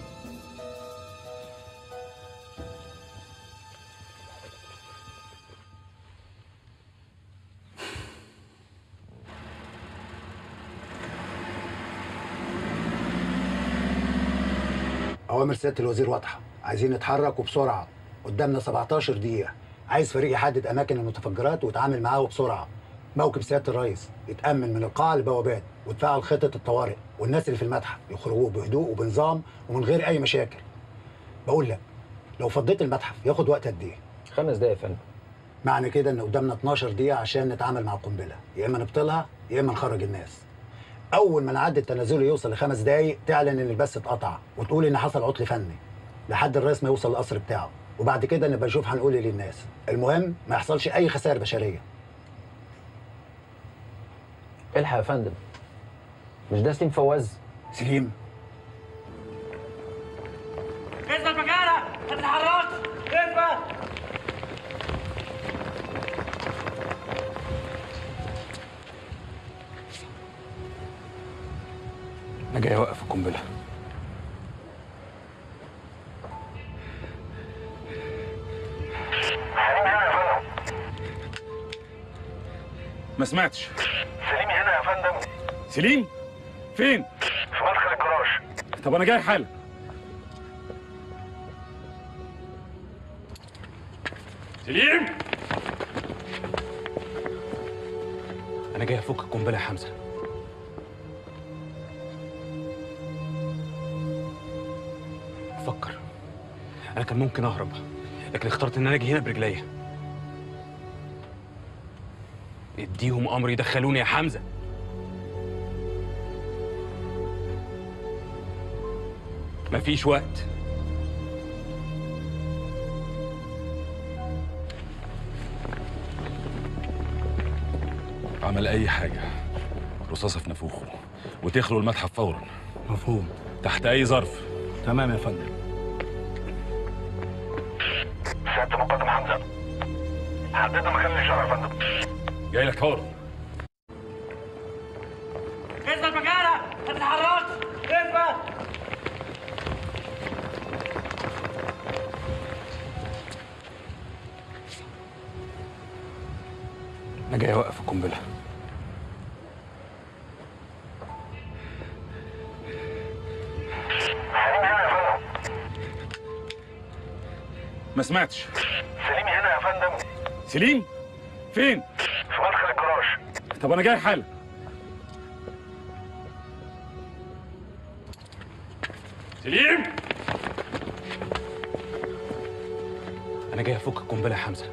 اوامر سياده الوزير واضحه عايزين نتحرك وبسرعه قدامنا 17 دقيقه عايز فريق يحدد اماكن المتفجرات ويتعامل معاه بسرعه موكب سياده الرئيس يتامن من القاعه للبوابات وتفعل خطه الطوارئ والناس اللي في المتحف يخرجوا بهدوء وبنظام ومن غير اي مشاكل بقول لك لو فضيت المتحف ياخد وقت قد ايه خمس دقايق يا فندم معنى كده ان قدامنا 12 دقيقه عشان نتعامل مع القنبله يا اما نبطلها يا اما نخرج الناس اول ما العد التنازلي يوصل لخمس دقايق تعلن ان البث اتقطع وتقول ان حصل عطل فني لحد الرئيس ما يوصل القصر بتاعه وبعد كده نبقى نشوف هنقول ايه للناس المهم ما يحصلش اي خسائر بشريه الحق يا فندم مش ده سليم فواز سليم اثبت مكانك ما تتحركش اثبت انا جاي اوقف القنبله ما سمعتش سليم هنا يا فندم سليم فين في مدخل الجراج طب انا جاي حالا سليم انا جاي افك القنبله يا حمزه فكر انا كان ممكن اهرب لكن اخترت ان انا اجي هنا برجليا اديهم امر يدخلوني يا حمزه مفيش وقت عمل اي حاجه رصاصه في نافوخه وتخلوا المتحف فورا مفهوم تحت اي ظرف تمام يا فندم سيادة مقدم حمزة حددنا مكان الإشارة يا فندم جاي لك فورا اثبت مكانك ما تتحركش اثبت انا جاي اوقف القنبله ما سمعتش سليم هنا يا فندم سليم فين في مدخل الجراج طب انا جاي حالا سليم انا جاي افك القنبله يا حمزه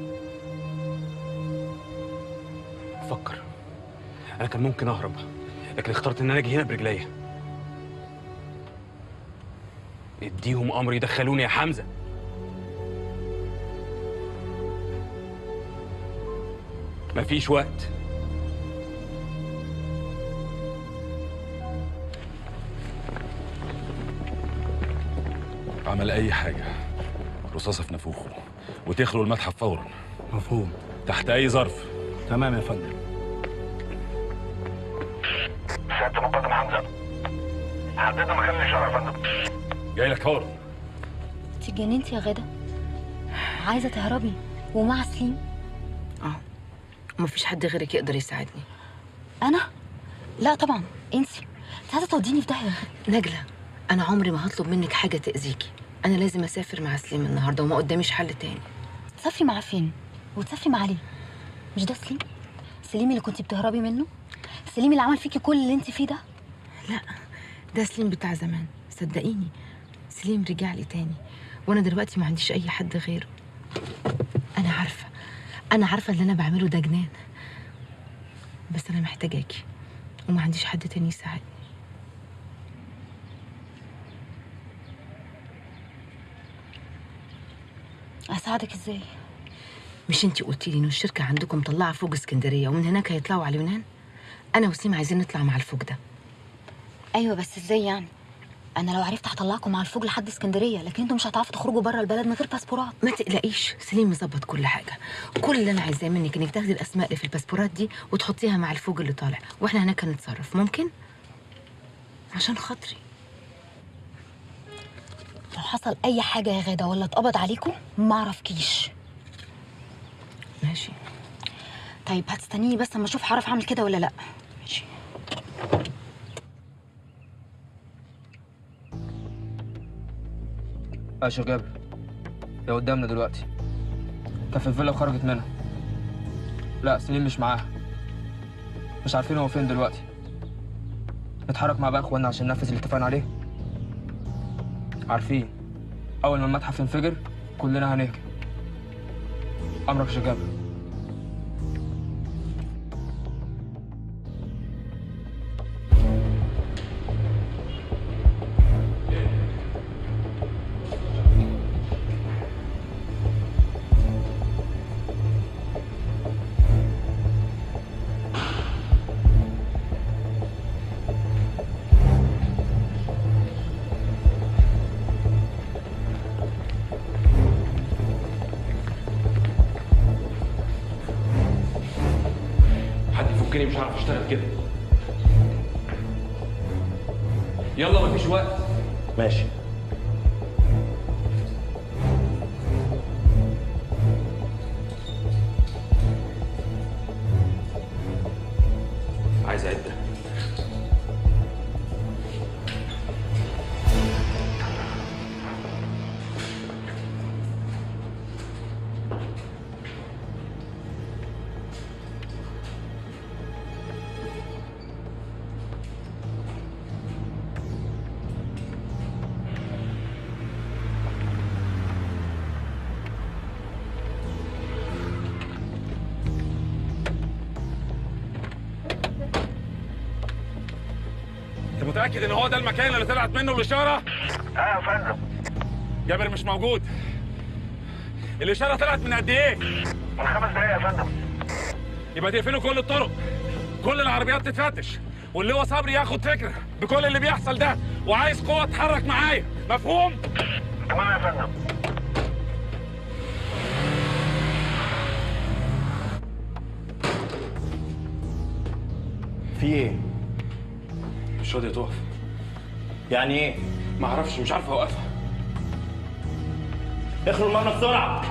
فكر انا كان ممكن اهرب لكن اخترت ان انا اجي هنا برجليا اديهم امر يدخلوني يا حمزه مفيش وقت عمل اي حاجه رصاصه في نافوخه وتخلوا المتحف فورا مفهوم تحت اي ظرف تمام يا فندم سيادة المقدم حمزة حددنا مكان الإشارة يا فندم جاي لك فورا انت اتجننتي يا غدا عايزه تهربي ومع سليم اه ومفيش حد غيرك يقدر يساعدني انا لا طبعا انسي انت عايزه توديني في داهيه نجلة أنا عمري ما هطلب منك حاجة تأذيكي أنا لازم أسافر مع سليم النهاردة وما قداميش حل تاني تسافري معاه فين وتسافري معاه ليه مش ده سليم سليم اللي كنتي بتهربي منه سليم اللي عمل فيكي كل اللي انت فيه ده لا ده سليم بتاع زمان صدقيني سليم رجع لي تاني وأنا دلوقتي ما عنديش أي حد غيره أنا عارفة أنا عارفة اللي أنا بعمله ده جنان بس أنا محتاجاكي وما عنديش حد تاني يساعدني اساعدك ازاي مش انتي قلتي لي ان الشركه عندكم مطلعه فوج اسكندريه ومن هناك هيطلعوا على اليونان انا وسليم عايزين نطلع مع الفوج ده ايوه بس ازاي يعني انا لو عرفت هطلعكم مع الفوج لحد اسكندريه لكن انتوا مش هتعرفوا تخرجوا بره البلد من غير باسبورات ما تقلقيش سليم مظبط كل حاجه كل اللي انا عايزاه منك انك تاخدي الاسماء اللي في الباسبورات دي وتحطيها مع الفوج اللي طالع واحنا هناك هنتصرف ممكن عشان خاطري لو حصل اي حاجه يا غاده ولا اتقبض عليكم ما اعرفكيش ماشي طيب هتستنيني بس اما اشوف هعرف اعمل كده ولا لا ماشي اشرف جابر هي قدامنا دلوقتي كان في الفيلا وخرجت منها لا سليم مش معاها مش عارفين هو فين دلوقتي نتحرك مع باقي اخواننا عشان ننفذ اللي اتفقنا عليه عارفين اول ما المتحف ينفجر كلنا هنهجم امرك يا شيخ جابر حد يفكني مش هعرف اشتغل كده يلا مفيش وقت ماشي عايز عده انت متاكد ان هو ده المكان اللي طلعت منه الاشاره اه يا فندم جابر مش موجود الاشاره طلعت من قد ايه من خمس دقايق يا فندم يبقى تقفلوا كل الطرق كل العربيات تتفتش واللي هو صبري ياخد فكره بكل اللي بيحصل ده وعايز قوه تتحرك معايا مفهوم تمام يا فندم في ايه؟ مش راضية تقف يعني ايه؟ ما اعرفش مش عارف اوقفها اخروا المبنى بسرعه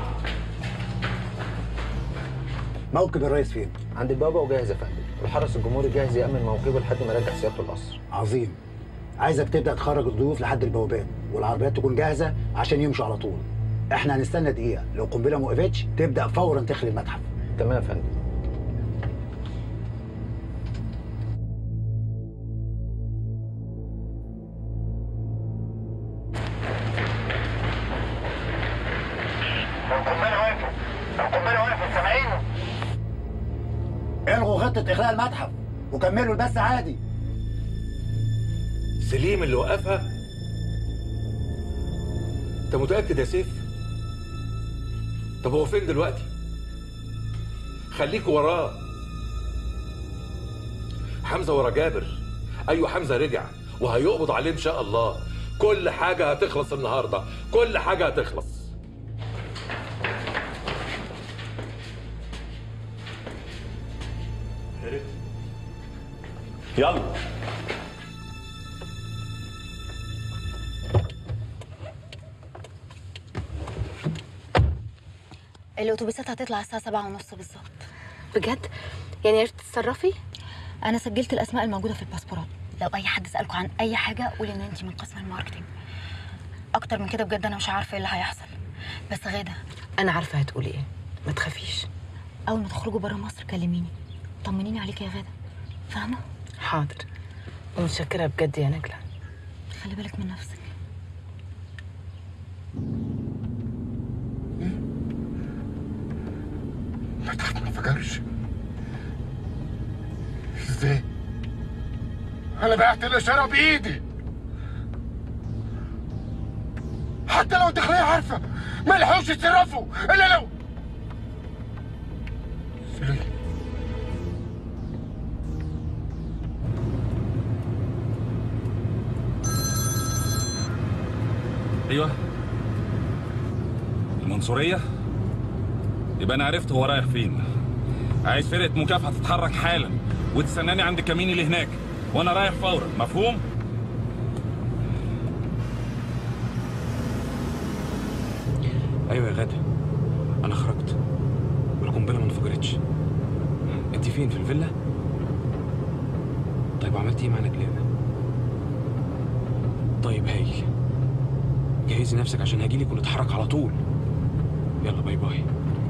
موكب الرئيس فين؟ عند البوابه وجاهز يا فندم الحرس الجمهوري جاهز يامن موكبه لحد ما يرجع سيادته القصر عظيم عايزك تبدا تخرج الضيوف لحد البوابات والعربيات تكون جاهزه عشان يمشوا على طول احنا هنستنى دقيقه لو قنبله ما وقفتش تبدا فورا تخلي المتحف تمام يا فندم القنبله وقفت القنبله وقفت سامعين الغوا خطه اخلاء المتحف وكملوا البث عادي سليم اللي وقفها انت متاكد يا سيف طب هو فين دلوقتي خليك وراه حمزه ورا جابر ايوه حمزه رجع وهيقبض عليه ان شاء الله كل حاجه هتخلص النهارده كل حاجه هتخلص يلا الاتوبيسات هتطلع الساعه سبعة ونص بالظبط بجد يعني عرفت تتصرفي انا سجلت الاسماء الموجوده في الباسبورات لو اي حد سالكوا عن اي حاجه قولي ان انت من قسم الماركتينج اكتر من كده بجد انا مش عارفه ايه اللي هيحصل بس غاده انا عارفه هتقولي ايه ما تخافيش اول ما تخرجوا بره مصر كلميني طمنيني عليكي يا غاده فاهمه حاضر ومتشكره بجد يا نجله خلي بالك من نفسك مدحت ما انفجرش ازاي؟ انا بعت الاشاره بايدي حتى لو الداخليه عارفه ما لحقوش يتصرفوا الا لو سليم ايوه المنصوريه يبقى انا عرفت هو رايح فين عايز فرقه مكافحه تتحرك حالا وتستناني عند الكمين اللي هناك وانا رايح فورا مفهوم ايوه يا غاده انا خرجت والقنبله ما انفجرتش انت فين في الفيلا طيب عملتي ايه مع نجلاء طيب هايل جهزي نفسك عشان هجيلك ونتحرك على طول يلا باي باي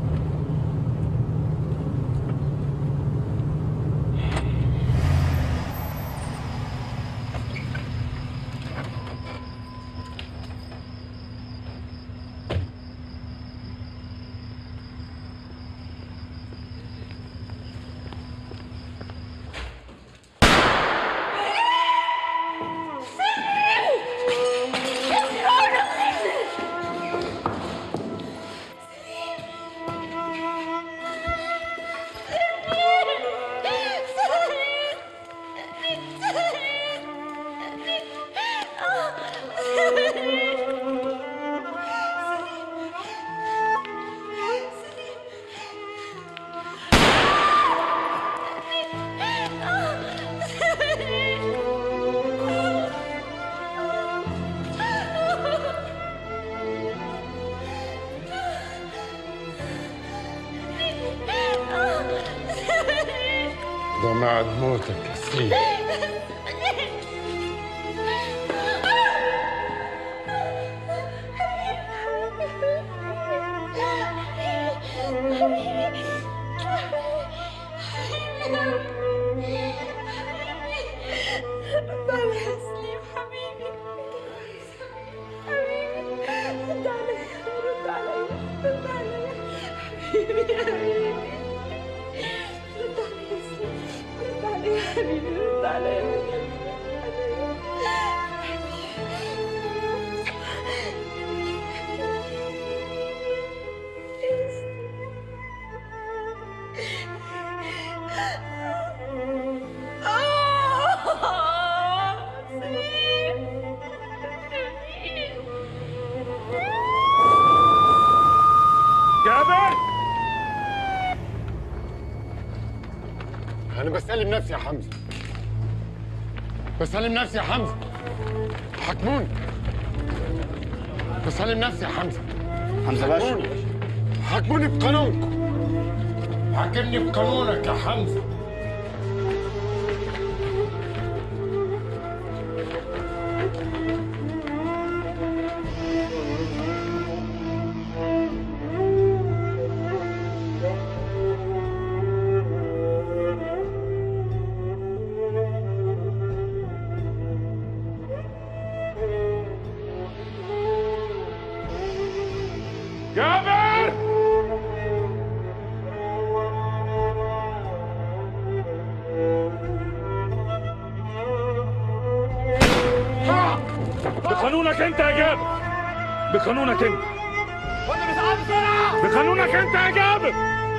ده ميعاد موتك يا سليم جابر انا بسلم نفسي يا حمزه بسلم نفسي يا حمزه حكموني بسلم نفسي يا حمزه حمزة باشا. حكموني. حكموني بقانونكم حاكمني بقانونك يا حمزه جابر بقانونك انت يا جابر بقانونك انت بقانونك انت يا جابر